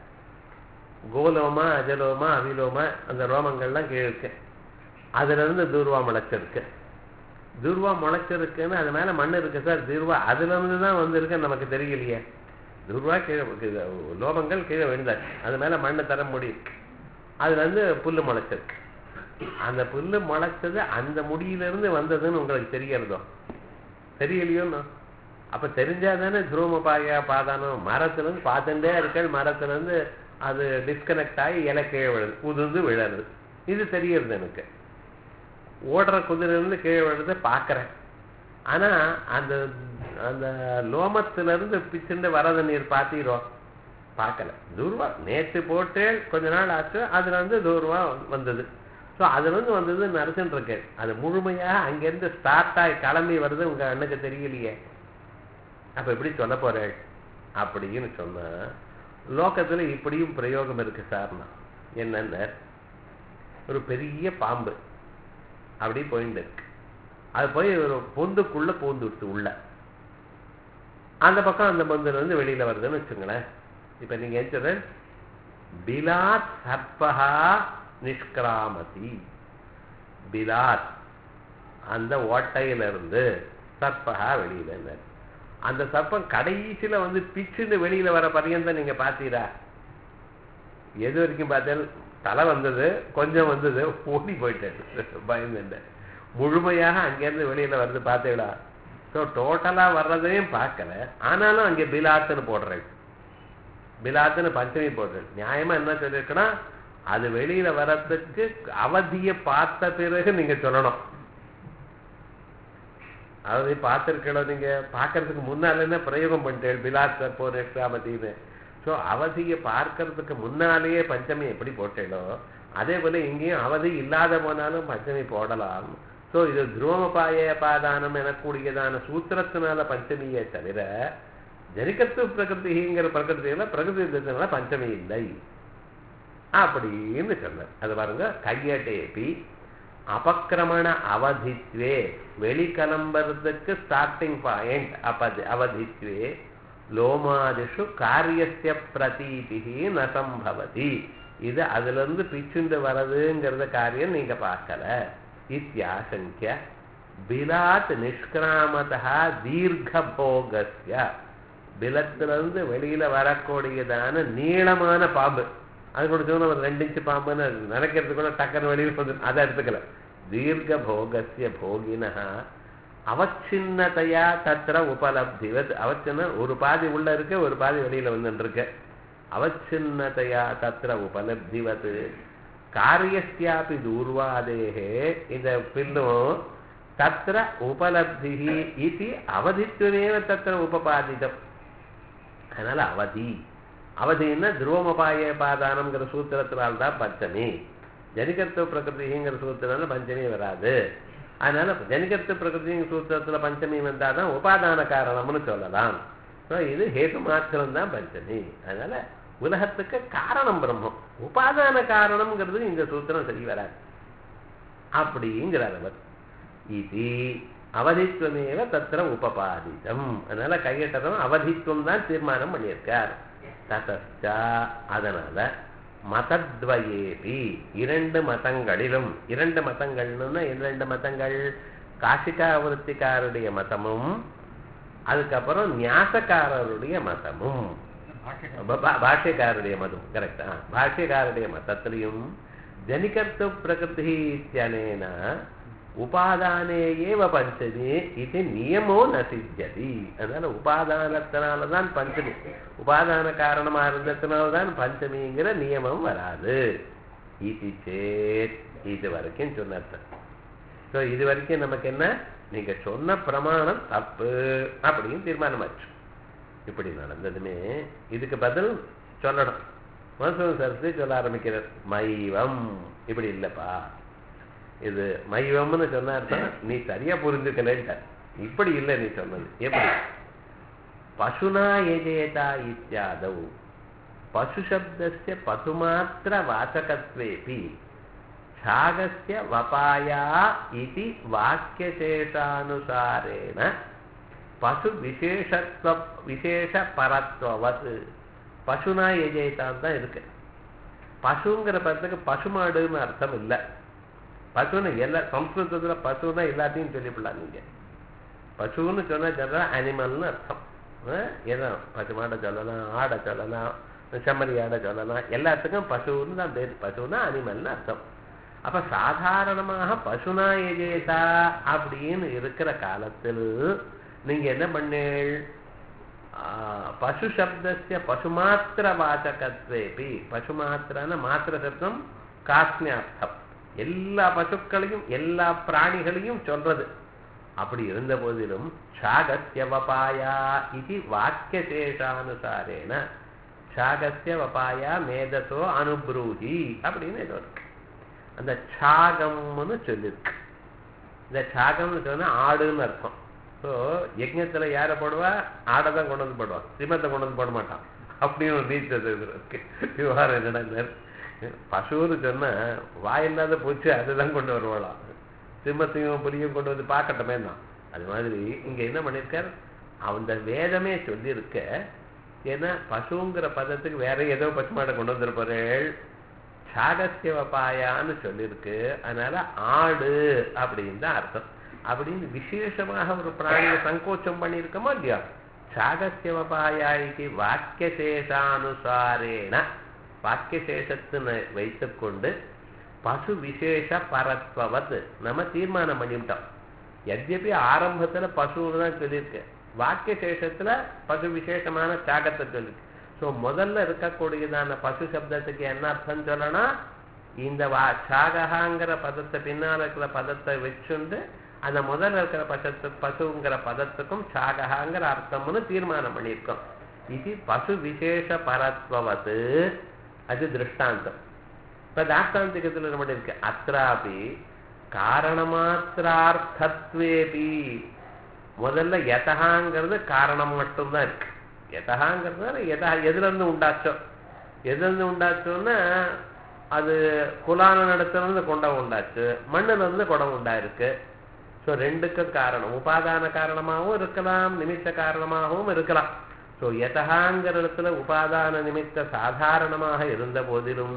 கோலோமா அஜலோமா அவிலோமா அந்த ரோமங்கள்லாம் கீழே இருக்கு அதுல இருந்து தூர்வா முளைச்சிருக்கு துர்வா முளைச்சிருக்குன்னு அது மேல மண் இருக்கு சார் துர்வா அதுல இருந்து தான் வந்திருக்கு நமக்கு தெரியலையே துர்வா கீழே இது, லோபங்கள் கீழே விழுந்தாச்சு அது மேல மண்ணை தர முடியும் அதுல இருந்து புல்லு முளைச்சிருக்கு அந்த புல்லு முளைச்சது அந்த முடியிலிருந்து வந்ததுன்னு உங்களுக்கு தெரியறதோ தெரியலையோன்னு அப்ப தெரிஞ்சாதானே துருவம பாயா பாதானம் மரத்துல இருந்து பார்த்துட்டே இருக்கள் மரத்துல இருந்து அது டிஸ்கனெக்ட் ஆகி இலை கீழே விழுது உதிர்ந்து விழறது இது தெரியறது எனக்கு ஓடுற குதிரையிலிருந்து கீழே விழுறத பார்க்கறேன் ஆனா அந்த அந்த லோமத்துல இருந்து பிச்சுண்டு வரத நீர் பார்த்தீரோ பார்க்கல தூர்வா நேற்று போட்டு கொஞ்ச நாள் ஆச்சு அதுல இருந்து தூர்வா வந்தது ஸோ அதுல இருந்து வந்தது நரசுன்னு இருக்கு அது முழுமையா அங்கிருந்து ஸ்டார்ட் ஆகி கிளம்பி வருது உங்க அண்ணுக்கு தெரியலையே அப்ப எப்படி சொல்ல போறேன் அப்படின்னு சொன்னா லோகத்துல இப்படியும் பிரயோகம் இருக்கு சார்னா என்னன்னு ஒரு பெரிய பாம்பு அப்படி போயிட்டு இருக்கு அது போய் ஒரு பொந்துக்குள்ள பூந்துடுச்சு உள்ள அந்த பக்கம் அந்த பொந்துல இருந்து வெளியில வருதுன்னு வச்சுங்களேன் இப்ப நீங்க என்ன சொல்ற பிலாத் சர்பகா நிஷ்கிராமதி பிலாத் அந்த ஓட்டையில இருந்து சர்பகா வெளியில இருந்தார் அந்த சர்ப்பம் கடைசியில வந்து பிச்சுன்னு வெளியில வர பர்யந்தம் நீங்க பாத்தீரா எது வரைக்கும் பார்த்தேன் தலை வந்தது கொஞ்சம் வந்தது ஓடி போயிட்டேன் பயந்துட்டேன் முழுமையாக அங்கேருந்து வெளியில வருது பார்த்தீங்களா ஸோ டோட்டலா வர்றதையும் பார்க்கல ஆனாலும் அங்கே பிலாத்துன்னு போடுறேன் பிலாத்துன்னு பஞ்சமி போடுறேன் நியாயமா என்ன சொல்லியிருக்கனா அது வெளியில வர்றதுக்கு அவதியை பார்த்த பிறகு நீங்க சொல்லணும் அவதி பார்த்துருக்கீங்களோ நீங்க பார்க்கறதுக்கு முன்னால என்ன பிரயோகம் பண்ணிட்டேன் பிலாத் போர் எக்ஸாமத்தின்னு ஸோ அவதியை பார்க்கறதுக்கு முன்னாலேயே பஞ்சமி எப்படி போட்டேனோ அதே போல இங்கேயும் அவதி இல்லாத போனாலும் பஞ்சமி போடலாம் ஸோ இது துருவமபாய பாதானம் எனக்கூடியதான சூத்திரத்தினால பஞ்சமியே தவிர ஜனிகத்து பிரகிருதிங்கிற பிரகிருதியில பிரகிருதி பஞ்சமி இல்லை அப்படின்னு சொன்னார் அது பாருங்க கையட்டேபி அபக்கிரமண அவதித்வே வெளிக்கிளம்புறதுக்கு ஸ்டார்டிங் பாயிண்ட் அப்பது அவதித்வே லோமாதிஷு காரியஸ்ய பிரதீதிகி ந சம்பவதி இது அதுல இருந்து பிச்சுண்டு வர்றதுங்கிறத காரியம் நீங்க பார்க்கல இத்தியாசங்கிய பிலாத் நிஷ்கிராமதா தீர்க்கபோகஸ்ய பிலத்திலிருந்து வெளியில வரக்கூடியதான நீளமான பாம்பு அது கூட சொன்ன ஒரு ரெண்டு இன்ச்சு பாம்புன்னு நினைக்கிறது கூட டக்குன்னு வெளியில் வந்து அதை எடுத்துக்கல தீர்க்க போகசிய போகினா அவச்சின்னதையா தத்திர உபலப்திவத் அவச்சின்ன ஒரு பாதி உள்ள இருக்கு ஒரு பாதி வெளியில வந்துட்டு இருக்கு அவச்சின்னதையா தத்திர உபலப்திவத் காரியஸ்யாபி தூர்வாதேகே இந்த பில்லும் தத்திர உபலப்தி இது அவதித்துவமேவ தத்திர உபபாதிதம் அதனால அவதி அவதின்னா துருவமபாய பாதானம்ங்கிற சூத்திரத்தினால்தான் பஞ்சமி ஜனிகர்த்த பிரகிருதிங்கிற சூத்திரம் பஞ்சமி வராது அதனால ஜனிகர்த்த பிரகிருதிங்கிற சூத்திரத்துல பஞ்சமி வந்தாதான் உபாதான காரணம்னு சொல்லலாம் ஸோ இது ஹேது மாத்திரம் தான் பஞ்சமி அதனால உலகத்துக்கு காரணம் பிரம்மம் உபாதான காரணம்ங்கிறது இந்த சூத்திரம் சரி வராது அப்படிங்கிறார் அவர் இது அவதித்துவமேவ தத்திர உபபாதிதம் அதனால கையட்டதும் அவதித்துவம் தான் தீர்மானம் பண்ணியிருக்கார் ததச்சா அதனால மதத்வயேபி இரண்டு மதங்களிலும் இரண்டு மதங்கள்னு இரண்டு மதங்கள் காசிகாவிருத்திக்காருடைய மதமும் அதுக்கப்புறம் ஞாசக்காரருடைய மதமும் பா- பாஷ்யக்காரருடைய மதம் கரெக்டா பாஷ்யக்காரருடைய மதத்திலையும் ஜனிகர்த்த பிரகிருதி இத்தியனேன உபாதானே ஏவ பஞ்சமி இது நியமோ நசித்தியதி அதனால உபாதானத்தினாலதான் பஞ்சமி உபாதான காரணமா இருந்ததுனாலதான் பஞ்சமிங்கிற நியமம் வராது இது சேத் இது வரைக்கும் சொன்னது ஸோ இது வரைக்கும் நமக்கு என்ன நீங்க சொன்ன பிரமாணம் தப்பு அப்படின்னு தீர்மானமாச்சு இப்படி நடந்ததுமே இதுக்கு பதில் சொல்லணும் மனசுவன் சரஸ்வதி சொல்ல ஆரம்பிக்கிறார் மைவம் இப்படி இல்லப்பா இது மைவம்னு சொன்னார்தான் நீ சரியா புரிஞ்சுக்கலன்ட்ட இப்படி இல்லை நீ சொன்னது எப்படி பசுனா எஜேதா இத்தியாதௌ பசுசப்தஸ்ய பசுமாத்திர வாச்சகத்வேபி छागस्य वपाया इति वाक्यशेषानुसारेण பசுவிசேஷத்துவ விசேஷபரத்துவத் பசுனா எஜேதான் தான் இருக்கு பசுங்கிற பதத்துக்கு பசுமாடுன்னு அர்த்தம் இல்லை பசுன்னு எல்லா சம்ஸ்கிருதத்துல பசுன்னா எல்லாத்தையும் சொல்லிவிடலாம் நீங்க பசுன்னு சொன்னா சொல்ற அனிமல்னு அர்த்தம் அஹ் ஏதோ பசுமாடை சொல்லலாம் ஆடை சொல்லலாம் செம்மறி ஆடை சொல்லலாம் எல்லாத்துக்கும் பசுன்னு தான் பேர் பசுன்னா அனிமல்னு அர்த்தம் அப்ப சாதாரணமாக பசுனா எஜேதா அப்படின்னு இருக்கிற காலத்தில் நீங்க என்ன பண்ணீள் ஆஹ், பசு சப்தஸ்ய பசுமாத்திர வாசகத்வேபி பசுமாத்திரன மாத்திர சப்தம் காஸ்மியார்த்தம் எல்லா பசுக்களையும் எல்லா பிராணிகளையும் சொல்றது அப்படி இருந்த போதிலும் சாகஸ்ய வபாயா இது வாக்கிய சேஷானுசாரேன சாகஸ்ய வபாயா மேதசோ அனுப்ரூஹி அப்படின்னு ஏதோ இருக்கு அந்த சாகம்னு சொல்லியிருக்கு இந்த சாகம்னு சொன்னா ஆடுன்னு அர்த்தம் ஸோ யஜ்ஞத்துல யாரை போடுவா ஆடை தான் கொண்டு வந்து போடுவான் சிம்மத்தை கொண்டு வந்து போட மாட்டான் அப்படின்னு ஒரு நீச்சல் இருக்கு விவகாரம் என்னடா பசுன்னு சொன்னா வாயில்லாத பூச்சி அதுதான் கொண்டு வருவாளாம் சிம்மத்தையும் புலியும் கொண்டு வந்து பார்க்கட்டுமே தான் அது மாதிரி இங்க என்ன பண்ணிருக்கார் அந்த வேதமே சொல்லியிருக்க ஏன்னா பசுங்கிற பதத்துக்கு வேற ஏதோ பசுமாடை கொண்டு வந்திருப்பார்கள் சாகசியவபாயான்னு சொல்லியிருக்கு அதனால ஆடு அப்படின்னு தான் அர்த்தம் அப்படின்னு விசேஷமாக ஒரு பிராணியை சங்கோச்சம் பண்ணியிருக்கோமா இல்லையா சாகசியவபாயா இது வாக்கியசேஷானுசாரேன வாக்கியசேஷத்தினை வைத்துக்கொண்டு பசு விசேஷ பரத்வவத் நம்ம தீர்மானம் பண்ணிவிட்டோம் எத்யபி ஆரம்பத்துல பசுன்னு தான் சொல்லியிருக்கு வாக்கிய சேஷத்துல பசு விசேஷமான தியாகத்தை சொல்லிருக்கு ஸோ முதல்ல இருக்கக்கூடியதான பசு சப்தத்துக்கு என்ன அர்த்தம் சொல்லணும் இந்த வா சாககாங்கிற பதத்தை பின்னால் இருக்கிற பதத்தை வச்சுண்டு அந்த முதல்ல இருக்கிற பசத்து பசுங்கிற பதத்துக்கும் சாககாங்கிற அர்த்தம்னு தீர்மானம் பண்ணியிருக்கோம் இது பசு விசேஷ பரத்வவது அது திருஷ்டாந்தம் இப்ப தாஷ்டாந்திகத்தில் என்ன பண்ணிருக்கு அத்ராபி காரணமாத்திரார்த்தத்வேபி முதல்ல யதகாங்கிறது காரணம் மட்டும்தான் இருக்கு யதகாங்கிறது எதா எதுல இருந்து உண்டாச்சோ எதுல இருந்து உண்டாச்சோன்னா அது குலான இடத்துல இருந்து குண்டம் உண்டாச்சு மண்ணுல இருந்து குடம் உண்டாயிருக்கு ஸோ ரெண்டுக்கும் காரணம் உபாதான காரணமாகவும் இருக்கலாம் நிமித்த காரணமாகவும் இருக்கலாம் ஸோ யதகாங்கிற இடத்துல உபாதான நிமித்த சாதாரணமாக இருந்த போதிலும்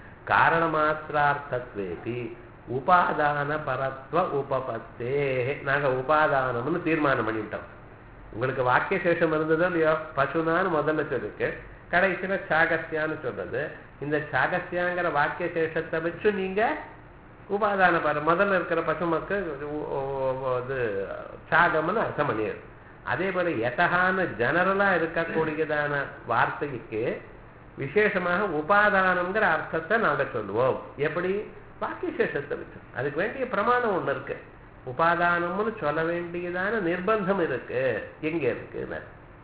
காரணமாத்திரார்த்தத்வேபி உபாதான பரத்வ உபபத்தே நாங்க உபாதானம்னு தீர்மானம் பண்ணிட்டோம் உங்களுக்கு வாக்கிய சேஷம் இருந்ததோ இல்லையோ பசுனான்னு முதல்ல சொல்லிருக்கு கடைசியில சாகஸ்யான்னு சொல்றது இந்த சாகஸ்யாங்கிற வாக்கிய சேஷத்தை வச்சு நீங்க உபாதான பர முதல்ல இருக்கிற பசுமக்கு உ- உ- இது சாகம்னு அர்த்தம் பண்ணிடுது அதே போல எதகான ஜெனரலா இருக்கக்கூடியதான வார்த்தைக்கு விசேஷமாக உபாதானம்ங்கிற அர்த்தத்தை நாங்க சொல்லுவோம் எப்படி வாக்கிய சேஷத்தை வச்சு அதுக்கு வேண்டிய பிரமாணம் ஒண்ணு இருக்கு உபாதானம்னு சொல்ல வேண்டியதான நிர்பந்தம் இருக்கு எங்க இருக்குன்னு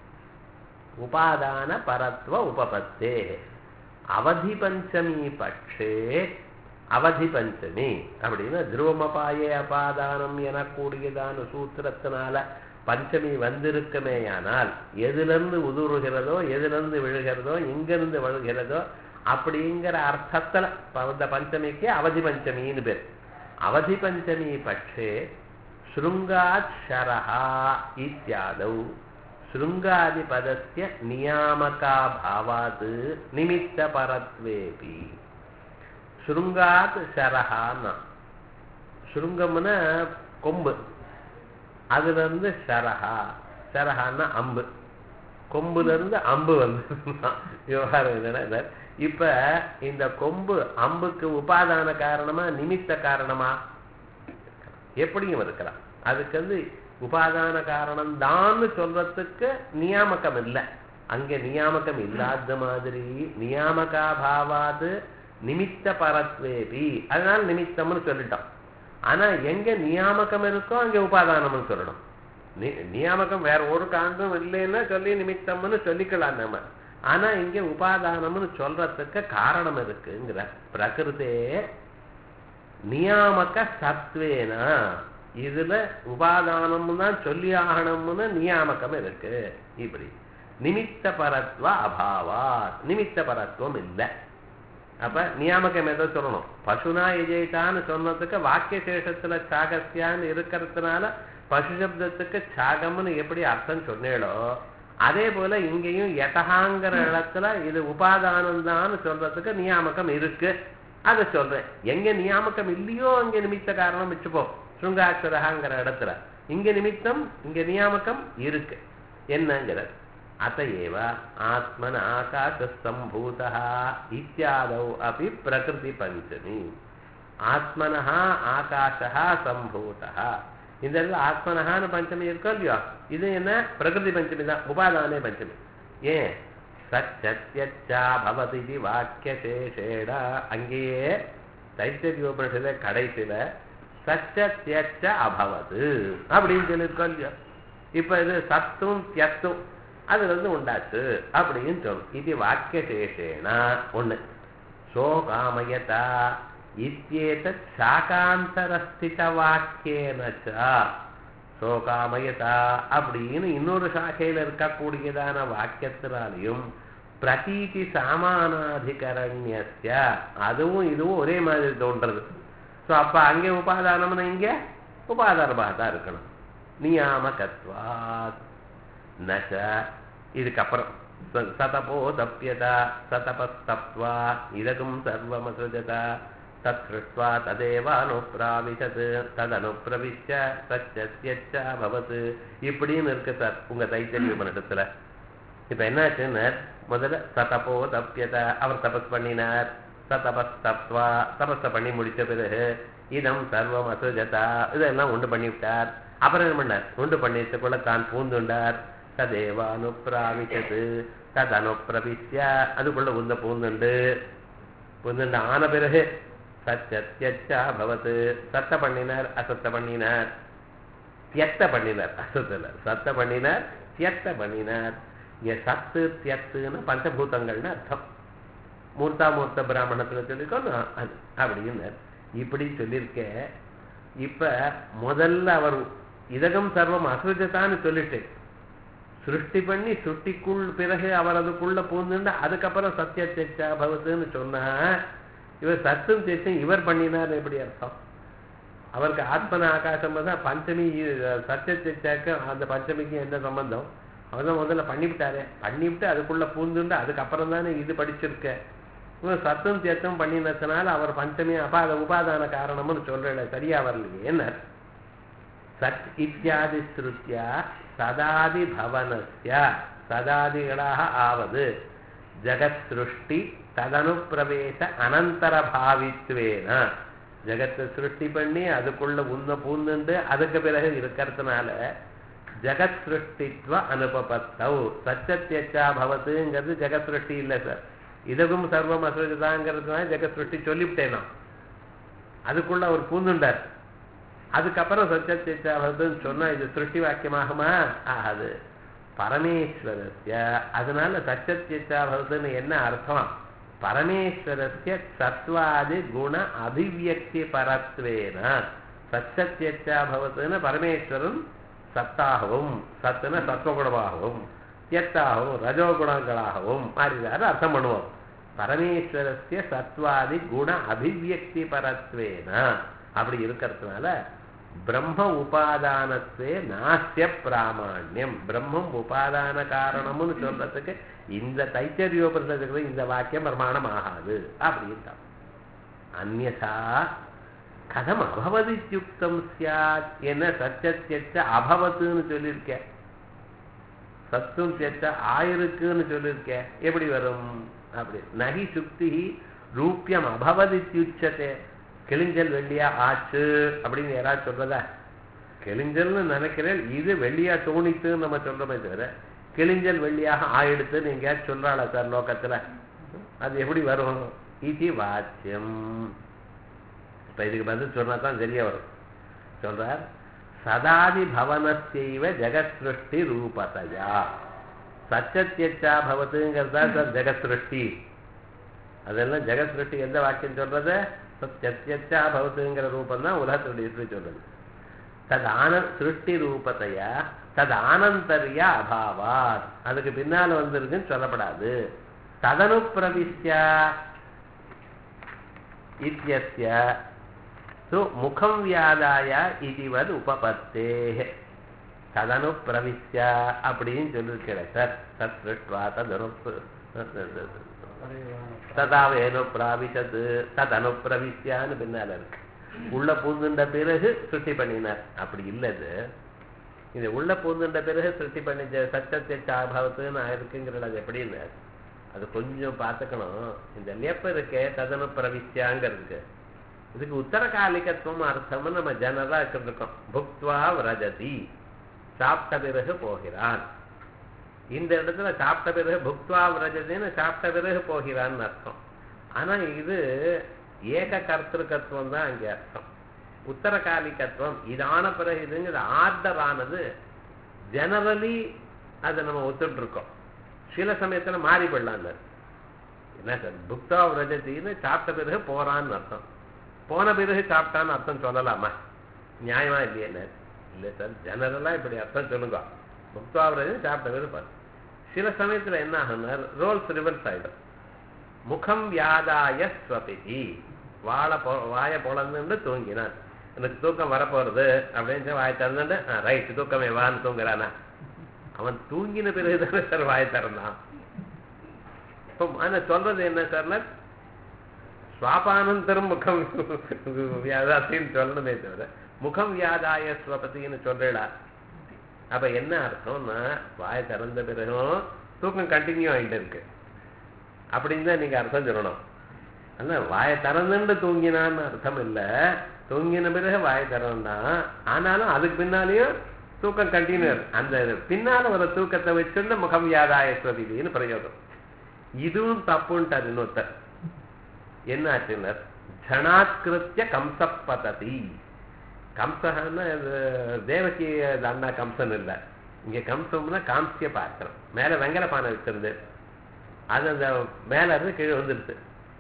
உபாதான பரத்வ உபபத்தே அவதி பஞ்சமி பட்சே அவதி பஞ்சமி அப்படின்னு துருவமபாயே அபாதானம் எனக்கூடியதான சூத்திரத்தினால பஞ்சமி வந்திருக்குமேயானால் எதிலிருந்து உதுருகிறதோ எதிலிருந்து விழுகிறதோ எங்கிருந்து விழுகிறதோ அப்படிங்கிற அர்த்தத்துல ப- இந்த பஞ்சமிக்கு அவதி பஞ்சமின்னு பேர் அவதி பஞ்சமி பட்சே ஸ்ருங்காத் ஷரஹா இத்தியாதௌ शृङ्गादिपदस्य नियामकाभावात् निमित्तपरत्वेऽपि शृङ्गात् शरः न शृङ्गம்னா கொம்பு அதுல இருந்து ஷரஹா ஷரஹான்னா அம்பு கொம்புல இருந்து அம்பு வந்து விவகாரம் என்னன்னா இப்ப இந்த கொம்பு அம்புக்கு உபாதான காரணமா நிமித்த காரணமா எப்படியும் இருக்கலாம் அதுக்கு வந்து உபாதான காரணம் தான் சொல்றதுக்கு நியாமகம் இல்லை அங்க நியாமகம் இல்லாத மாதிரி நியாமகாபாவாது நிமித்த பரத்வேபி அதனால நிமித்தம்னு சொல்லிட்டோம் ஆனா எங்க நியாமகம் இருக்கோ அங்க உபாதானம்னு சொல்லணும் நி- நியாமகம் வேற ஒரு காரணம் இல்லைன்னா சொல்லி நிமித்தம்னு சொல்லிக்கலாம் நம்ம ஆனா இங்க உபாதானம்னு சொல்றதுக்கு காரணம் இருக்குங்கிற பிரகிருதே நியாமக சத்வேன இதுல உபாதானம் தான் சொல்லி ஆகணும்னு நியாமகம் இருக்கு இப்படி நிமித்த பரத்வ அபாவா நிமித்த பரத்துவம் இல்லை அப்ப நியாமகம் ஏதோ சொல்லணும் பசுனா எஜேட்டான்னு சொன்னதுக்கு வாக்கிய சேஷத்துல சாகஸ்யான்னு இருக்கிறதுனால பசு சப்தத்துக்கு சாகம்னு எப்படி அர்த்தம் சொன்னேளோ அதே போல இங்கேயும் யதகாங்கிற இடத்துல இது உபாதானம் தான் சொல்றதுக்கு நியாமகம் இருக்கு அதை சொல்றேன் எங்க நியாமகம் இல்லையோ அங்க நிமித்த காரணம் வச்சுப்போம் சுருங்காட்சரகாங்கிற இடத்துல இங்க நிமித்தம் இங்க நியாமகம் இருக்கு என்னங்கிறது அத்தஏவ ஆத்மன ஆகாசம்பூத இத்தியாதௌ அப்படி பிரகிருதி பஞ்சமி ஆத்மனஹா ஆகாஷா சம்பூதா இந்த இடத்துல ஆத்மனஹான்னு பஞ்சமி இருக்கோ இல்லையோ இது என்ன பிரகிருதி பஞ்சமி தான் உபாதானே பஞ்சமி ஏன் சச்சத்யச்சா பவதி வாக்கிய சேஷேட அங்கேயே தைத்தரியோபனிஷத கடைசியில சச்சத்யச்ச அபவது அப்படின்னு சொல்லியிருக்கோம் இல்லையோ இப்ப இது சத்தும் தியத்தும் அதுல இருந்து உண்டாச்சு அப்படின்னு சொல்லும் இது வாக்கிய சேஷேனா ஒண்ணு சோகாமயதா இத்தியேதத் சாகாந்தரஸ்தித வாக்கியேனச்சா சோகாமயதா அப்படின்னு இன்னொரு சாக்கையில இருக்கக்கூடியதான வாக்கியத்தினாலையும் பிரதீதி சாமானாதிகரண்யஸ்ய அதுவும் இதுவும் ஒரே மாதிரி தோன்றது ஸோ அப்ப அங்கே உபாதானம்னா இங்க உபாதானமாக தான் இருக்கணும் நியாமகத்வாத் நச இதுக்கப்புறம் ச- சதபோ தப்பியதா சதபஸ்தப்வா இதகும் சர்வமசுஜதா தத் கிருத்வா ததேவானுப்ராவிசத் ததனுப்பிரவிஷ்ய சச்சத்யச்ச பவத் இப்படின்னு இருக்கு சார் உங்க தைத்தறிவு மனிதத்துல இப்ப என்னாச்சுன்னு முதல்ல சதபோ தப்பியத அவர் தபஸ் பண்ணினார் சதபஸ் தப்வா தபஸ பண்ணி முடிச்ச பிறகு இதம் சர்வம் அசுஜதா இதெல்லாம் உண்டு பண்ணி விட்டார் அப்புறம் என்ன பண்ணார் உண்டு பண்ணிட்டுக்குள்ள தான் பூந்துண்டார் ததேவ அனுப்பிராவிச்சது தது அனுப்பிரவிஷ்ய அதுக்குள்ள உந்த பூந்துண்டு பூந்துண்டு ஆன பிறகு சத்தியச்சா பவத்து சத்த பண்ணினார் அசத்த பண்ணினார் தியத்த பண்ணினார் அசத்துல சத்த பண்ணினார் தியத்த பண்ணினார் இங்க சத்து தியத்துன்னு பஞ்சபூதங்கள்னு அர்த்தம் மூர்த்தாமூர்த்த பிராமணத்துல சொல்லிக்கோ அது அப்படின்னு இப்படி சொல்லியிருக்க இப்ப முதல்ல அவர் இதகம் சர்வம் அசுஜதான்னு சொல்லிட்டு சிருஷ்டி பண்ணி சிருஷ்டிக்குள் பிறகு அவர் அதுக்குள்ள பூந்துண்டு அதுக்கப்புறம் சத்தியத்தா பவத்துன்னு சொன்னா இவர் சத்தும் சேச்சும் இவர் பண்ணினார் எப்படி அர்த்தம் அவருக்கு ஆத்மன ஆகாசம் தான் பஞ்சமி சத்தியத்திற்கு அந்த பஞ்சமிக்கு என்ன சம்பந்தம் அவர் தான் முதல்ல பண்ணிவிட்டாரு பண்ணிவிட்டு அதுக்குள்ள பூந்துண்டு அதுக்கப்புறம் தானே இது படிச்சிருக்க இவன் சத்தம் சேத்தம் பண்ணினதுனால அவர் பஞ்சமி அபாத உபாதான காரணம்னு சொல்றேன் சரியா வரலையே என்ன சத் இத்தியாதி ஸ்ருத்தியா சதாதி பவனஸ்ய சதாதிகளாக ஆவது ஜகத் சிருஷ்டி ததனு பிரவேச அனந்தர பாவித்வேன ஜகத்தை சிருஷ்டி பண்ணி அதுக்குள்ள உன்ன பூந்துண்டு அதுக்கு பிறகு இருக்கிறதுனால ஜெகத் சிருஷ்டித்வ அனுபபத்தௌ சச்சத்தியச்சா பவத்துங்கிறது ஜெகத் சிருஷ்டி இல்லை சார் இதுக்கும் சர்வம் அசுரதாங்கிறதுனால ஜெகத் சிருஷ்டி சொல்லிவிட்டேன் நான் அதுக்குள்ள அவர் பூந்துண்டார் அதுக்கப்புறம் சச்சத்தியச்சா பவத்துன்னு சொன்னா இது சிருஷ்டி வாக்கியமாகுமா ஆகாது பரமேஸ்வரஸ்ய அதனால சச்சத்தியச்சா பவத்துன்னு என்ன அர்த்தம் பரமேஸ்வரஸ்ய சத்வாதி குண அபிவியக்தி பரத்வேன சச்சத்தியச்சா பவத்துன்னு பரமேஸ்வரன் சத்தாகவும் சத்துன சத்வகுணமாகவும் எத்தாகவும் ரஜோகுணங்களாகவும் மாறிதாரு அர்த்தம் பண்ணுவோம் பரமேஸ்வரஸ்ய சத்வாதி குண அபிவியக்தி பரத்வேன அப்படி இருக்கிறதுனால பிரம்ம உபாதானத்தே நாஸ்ய பிராமாண்யம் பிரம்மம் உபாதான காரணம்னு சொல்றதுக்கு இந்த தைத்தரியோபரிசத்துக்கு இந்த வாக்கியம் பிரமாணம் ஆகாது அப்படின்ட்டான் அந்நா கதம் அபவதித்யுக்தம் சியாத் என்ன சத்தியத்தியச்ச அபவத்துன்னு சொல்லியிருக்கேன் சத்தும் சேச்ச ஆயிருக்குன்னு சொல்லியிருக்கேன் எப்படி வரும் அப்படி நகி சுக்தி ரூபியம் அபவதித்யுச்சதே கிளிஞ்சல் வெள்ளியா ஆச்சு அப்படின்னு யாராவது சொல்றதா கிளிஞ்சல்னு நினைக்கிறேன் இது வெள்ளியா தோணித்துன்னு நம்ம சொல்றோமே தவிர கிளிஞ்சல் வெள்ளியாக ஆயிடுத்துன்னு எங்கேயாச்சும் சொல்றாளா சார் லோகத்துல அது எப்படி வரும் இது வாச்சியம் இப்ப இதுக்கு பதில் சொன்னா தான் தெரிய வரும் சொல்றார் சதாதி பவனத்தைவ ஜெகத் சிருஷ்டி ரூபதையா சச்சத்தியச்சா பவத்துங்கிறதா சார் ஜெகத் சிருஷ்டி அதெல்லாம் ஜெகத் சிருஷ்டி எந்த வாக்கியம் சொல்றது சத்தியத்தியச்சா பவத்துங்கிற ரூபம் தான் உலகத்துடைய சிருஷ்டி சொல்றது தது ஆன சிருஷ்டி ரூபத்தையா தது ஆனந்தரியா அபாவாத் அதுக்கு பின்னால வந்திருக்குன்னு சொல்லப்படாது ததனு பிரவிஷ்யா இத்தியஸ்ய ஸோ முகம் வியாதாய இதுவது உபபத்தே ததனு பிரவிஷ்ய அப்படின்னு சொல்லியிருக்கிற சார் தத் திருஷ்டுவா ததனு ததாவேனு பிராவிசது ததனு பிரவிஷ்யான்னு பின்னால இருக்கு உள்ள பூந்துண்ட பிறகு சிருஷ்டி பண்ணினார் அப்படி இல்லது இது உள்ள பூந்துண்ட பிறகு சிருஷ்டி பண்ணி சத்தத்தை சாபாவத்துன்னு ஆயிருக்குங்கிறது அது எப்படின்னு அது கொஞ்சம் பார்த்துக்கணும் இந்த லேப்ப இருக்கே ததனு பிரவிஷ்யாங்கிறதுக்கு இதுக்கு உத்தரகாலிகத்துவம் அர்த்தம்னு நம்ம ஜெனரலா இருக்கோம் புக்துவா விரஜதி சாப்பிட்ட பிறகு போகிறான் இந்த இடத்துல சாப்பிட்ட பிறகு புக்துவா விரஜதின்னு சாப்பிட்ட பிறகு போகிறான்னு அர்த்தம் ஆனா இது ஏக கர்த்திருக்கத்துவம் தான் அங்கே அர்த்தம் உத்தரகாலிகத்துவம் இதான பிறகு இதுங்கிற ஆர்டர் ஆனது ஜெனரலி அதை நம்ம ஒத்துட்டு இருக்கோம் சில சமயத்துல மாறி போடலான்னு என்ன சார் புக்தா விரஜத்தின்னு சாப்பிட்ட பிறகு போறான்னு அர்த்தம் போன பிறகு சாப்பிட்டான்னு அர்த்தம் சொல்லலாமா நியாயமா இல்லையே இல்லை சார் ஜெனரலா இப்படி அர்த்தம் சொல்லுங்க புக்தா விரஜம் சாப்பிட்ட பிறகு பாரு சில சமயத்துல என்ன ஆகுனா ரோல்ஸ் ரிவர்ஸ் ஆயிடும் முகம் வியாதாய ஸ்வபிதி வாழை பொ வாயை பொழந்துட்டு தூங்கினான் எனக்கு தூக்கம் வரப்போறது அப்படின்னு வாயை திறந்துட்டு ரைட் தூக்கமே வான்னு தூங்குறானா அவன் தூங்கின பிறகுதானே சார் வாயை திறந்தான் இப்போ ஆனால் சொல்றது என்ன சார்னா ஸ்வாபானந்தரம் முகம் வியாதாசின்னு சொல்லணுமே தவிர முகம் வியாதாய ஸ்வபதின்னு சொல்றா அப்ப என்ன அர்த்தம்னா வாயை திறந்த பிறகும் தூக்கம் கண்டினியூ ஆகிட்டு இருக்கு அப்படின்னு தான் நீங்க அர்த்தம் சொல்லணும் அல்ல வாயை திறந்துட்டு தூங்கினான்னு அர்த்தம் இல்லை தூங்கின பிறகு வாயை திறந்தான் ஆனாலும் அதுக்கு பின்னாலேயும் தூக்கம் கண்டினியூ அந்த பின்னால வர தூக்கத்தை வச்சுட்டு முகம் வியாதாய ஸ்வதின்னு பிரயோகம் இதுவும் தப்புன்ட்டார் இன்னொருத்தர் என்ன ஆச்சுனர் ஜனாத்கிருத்திய கம்சப்பததி கம்சன்னா தேவகி அண்ணா கம்சன் இல்லை இங்க கம்சம்னா காம்சிய பாத்திரம் மேல வெங்கல பானை வச்சிருந்து அது அந்த மேல இருந்து கீழே வந்துடுது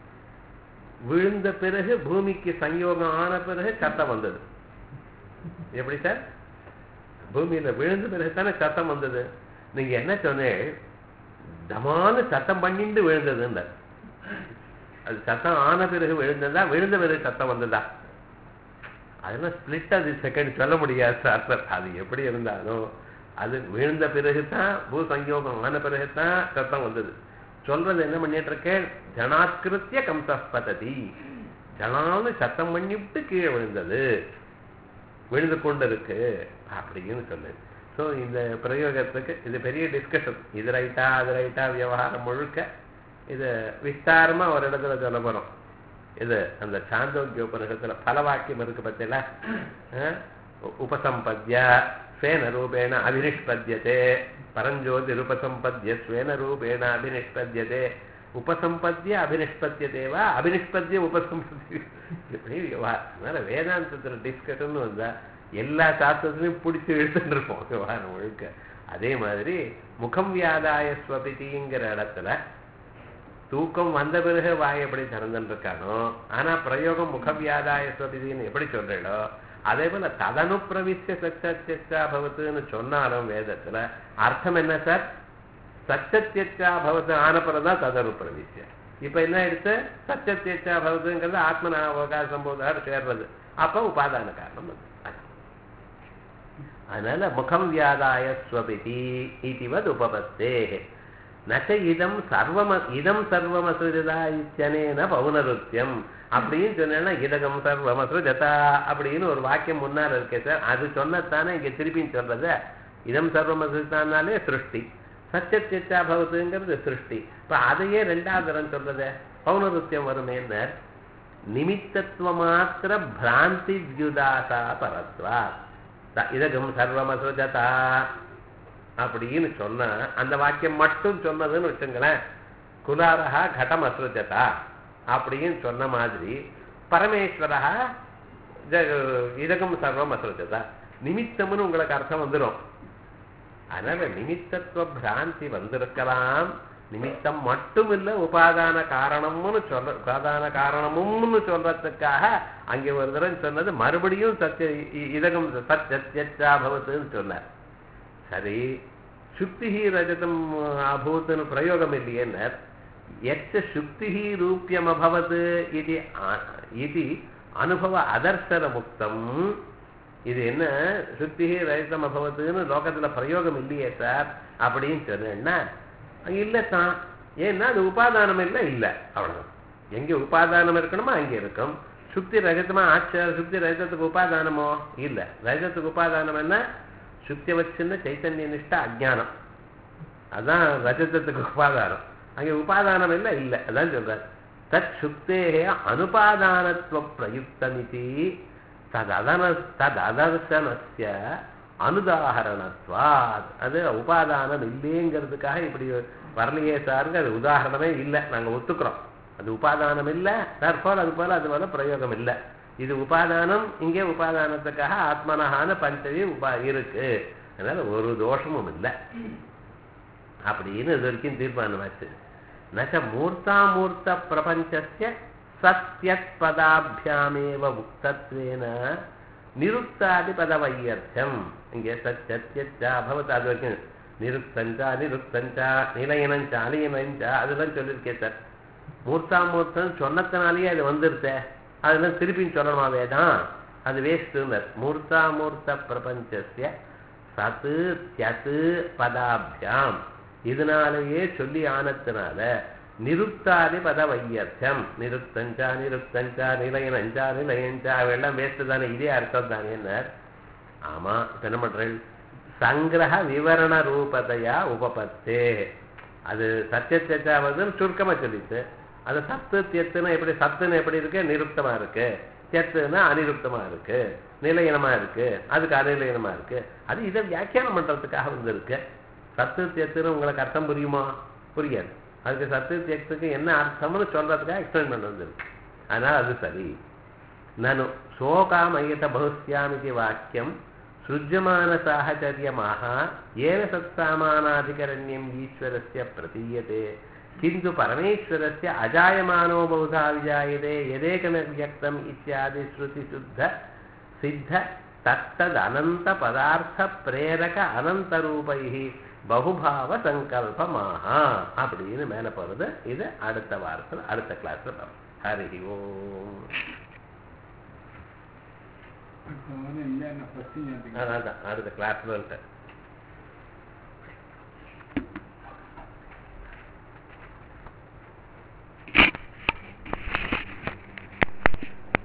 விழுந்த பிறகு பூமிக்கு சங்கயோகம் ஆன பிறகு சத்தம் வந்தது எப்படி சார் பூமியில விழுந்த பிறகு தானே சத்தம் வந்தது நீங்க என்ன சொன்னேன் தமான சத்தம் பண்ணிட்டு விழுந்ததுன்னு அது சத்தம் ஆன பிறகு விழுந்ததா விழுந்த பிறகு சத்தம் வந்ததா அதெல்லாம் ஸ்பிளிட் அது செகண்ட் சொல்ல முடியாது சார் சார் அது எப்படி இருந்தாலும் அது விழுந்த பிறகு தான் பூ சங்கயோகம் ஆன பிறகு தான் சத்தம் வந்தது சொல்றது என்ன பண்ணிட்டு இருக்கேன் ஜனாக்கிருத்திய கம்சப்பததி ஜனான்னு சத்தம் பண்ணிவிட்டு கீழே விழுந்தது விழுந்து கொண்டு இருக்கு அப்படின்னு சொல்லு ஸோ இந்த பிரயோகத்துக்கு இது பெரிய டிஸ்கஷன் இது ரைட்டா அது ரைட்டா விவகாரம் முழுக்க இது விஸ்தாரமா ஒரு இடத்துல சொல்ல போறோம் இது அந்த சாந்தோக்கிய உபநிஷத்துல பல வாக்கியம் இருக்கு பத்தில உபசம்பத்ய ஸ்வேன ரூபேண அபினிஷ்பத்தியதே பரஞ்சோதி உபசம்பத்திய ஸ்வேன ரூபேண அபினிஷ்பத்தியதே உபசம்பத்திய அபினிஷ்பத்தியதே வா அபினிஷ்பத்திய உபசம்பத்திய இப்படி விவகாரம் அதனால வேதாந்தத்துல டிஸ்கஷன் வந்தா எல்லா சாஸ்திரத்திலையும் பிடிச்சி எடுத்துட்டு இருப்போம் விவகாரம் முழுக்க அதே மாதிரி முகம் வியாதாய ஸ்வபிதிங்கிற இடத்துல தூக்கம் வந்த பிறகு வாய் எப்படி திறந்துட்டு இருக்கானோ ஆனா பிரயோகம் முகவியாதாய ஸ்வபிதின்னு எப்படி சொல்றீங்களோ அதே போல ததனு பிரவிசிய சச்சத்தியச்சா பவத்துன்னு சொன்னாலும் வேதத்துல அர்த்தம் என்ன சார் சச்சத்தியச்சா பவத்து ஆனப்புறம் தான் ததனு பிரவிசிய இப்ப என்ன எடுத்து சச்சத்தியச்சா பவத்துங்கிறது ஆத்மனா அவகாசம் போதார் சேர்றது அப்ப உபாதான காரணம் வந்து அதனால முகம் வியாதாய ஸ்வபிதி இதுவது உபபத்தே நச்ச இதம் சர்வம இதம் சர்வமசுஜதா இச்சனேன பௌனருத்தியம் அப்படின்னு சொன்னேன்னா இதகம் சர்வமசுஜதா அப்படின்னு ஒரு வாக்கியம் முன்னால இருக்கே சார் அது சொன்னதானே இங்க திருப்பியும் சொல்றது இதம் சர்வமசுஜதானாலே சிருஷ்டி சத்தியத்தியச்சா பவத்துங்கிறது சிருஷ்டி இப்ப அதையே ரெண்டாவது தரம் சொல்றது பௌனருத்தியம் வருமேன்னர் நிமித்தத்துவ மாத்திர பிராந்தி வியுதாசா பரத்வா இதகம் சர்வமசுஜதா அப்படின்னு சொன்னா அந்த வாக்கியம் மட்டும் சொன்னதுன்னு வச்சுங்களேன் குலாரஹா கடம் அசுஜதா அப்படின்னு சொன்ன மாதிரி பரமேஸ்வரஹா இதகம் சர்வம் அசுஜதா நிமித்தம்னு உங்களுக்கு அர்த்தம் வந்துடும் அதனால நிமித்தத்துவ பிராந்தி வந்திருக்கலாம் நிமித்தம் மட்டும் இல்ல உபாதான காரணம்னு சொல்ற உபாதான காரணமும்னு சொல்றதுக்காக அங்கே ஒரு தடவை சொன்னது மறுபடியும் சத்திய இதகம் சத்தியச்சா பவத்துன்னு சொன்னார் சரி சுக்தி ரஜதம் அபூத்னு பிரயோகம் இல்லையேன்னர் எச்ச சுக்தி ரூபியம் அபவத் இது இது அனுபவ அதர்சன முக்தம் இது என்ன சுக்தி ரஜதம் அபவத்துன்னு லோகத்துல பிரயோகம் இல்லையே சார் அப்படின்னு சொன்னேன்னா இல்ல தான் ஏன்னா அது உபாதானம் இல்லை இல்ல அவ்வளவு எங்க உபாதானம் இருக்கணுமோ அங்கே இருக்கும் சுக்தி ரஜதமா ஆச்சா சுக்தி ரஜதத்துக்கு உபாதானமோ இல்ல ரஜதத்துக்கு உபாதானம் என்ன சுத்தியவச்சின்ன சைத்தன்ய நிஷ்ட அஜானம் அதான் ரஜதத்துக்கு உபாதானம் அங்கே உபாதானம் இல்லை இல்லை அதான் சொல்றார் தத் சுக்தே அனுபாதானத்துவ பிரயுக்தமிதி ததன ததர்சனஸ்ய அனுதாகரணத்வாத் அது உபாதானம் இல்லைங்கிறதுக்காக இப்படி வரலையே சாருங்க அது உதாரணமே இல்லை நாங்கள் ஒத்துக்கிறோம் அது உபாதானம் இல்லை தற்போல் அது போல அது போல பிரயோகம் இல்லை இது உபாதானம் இங்கே உபாதானத்துக்காக ஆத்மனஹான பஞ்சவி உபா இருக்கு அதனால ஒரு தோஷமும் இல்லை அப்படின்னு இது வரைக்கும் தீர்மானமாச்சு நச்ச மூர்த்தாமூர்த்த பிரபஞ்சஸ்ய சத்யத் பதாபியாமேவ முக்தத்வேன நிருக்தாதி பதவையர்த்தம் இங்கே சத்யத்யா பவத் அது வரைக்கும் நிருக்தஞ்சா நிருக்தஞ்சா நிலையனஞ்சா அலியனஞ்சா அதெல்லாம் சொல்லியிருக்கேன் சார் மூர்த்தாமூர்த்தம் சொன்னத்தினாலேயே அது வந்துருத்தே அதெல்லாம் திருப்பியும் சொல்லணுமா வேதம் அது வேஸ்ட்டுனர் மூர்த்தாமூர்த்த பிரபஞ்சஸ்ய சத்து தியத்து பதாபியாம் இதனாலேயே சொல்லி ஆனத்தினால நிருக்தாதி பத வையர்த்தம் நிருக்தஞ்சா நிருக்தஞ்சா நிலையனஞ்சா நிலையஞ்சா அவெல்லாம் வேஸ்ட் தானே இதே அர்த்தம் தானே ஆமா இப்ப என்ன பண்றேன் சங்கிரக விவரண ரூபதையா உபபத்தே அது சத்தியத்தாவது சுருக்கமா சொல்லிட்டு அது சத்து தியத்துனா எப்படி சத்துன்னு எப்படி இருக்கு நிருப்தமா இருக்கு தியத்துனா அனிருப்தமா இருக்கு நிலையனமா இருக்கு அதுக்கு அநிலையனமா இருக்கு அது இதை வியாக்கியானம் பண்றதுக்காக வந்து இருக்கு சத்து தியத்துன்னு உங்களுக்கு அர்த்தம் புரியுமா புரியாது அதுக்கு சத்து தியத்துக்கு என்ன அர்த்தம்னு சொல்றதுக்காக எக்ஸ்பிளைன் பண்ண வந்திருக்கு அதனால அது சரி நனு சோகாமயத பகுஸ்யாமிதி வாக்கியம் சృజ్యமான சாஹச்சரியமாக ஏன சத்சாமானாதிகரண்யம் ஈஸ்வரஸ்ய பிரதீயते किन्तु परमेश्वरस्य अजायमानो बहुधा विजायते यदेकम व्यक्तम् इत्यादि श्रुतिशुद्ध सिद्ध तत्तदनन्तपदार्थप्रेरक अनन्तरूपैः பகுபாவ சங்கல்பமாக அப்படின்னு மேல போறது இது அடுத்த வாரத்துல அடுத்த கிளாஸ்ல பார்ப்போம் ஹரி ஓம் இப்போ வந்து இல்லை என்ன ஃபஸ்ட்டு அதான் அடுத்த கிளாஸ்ல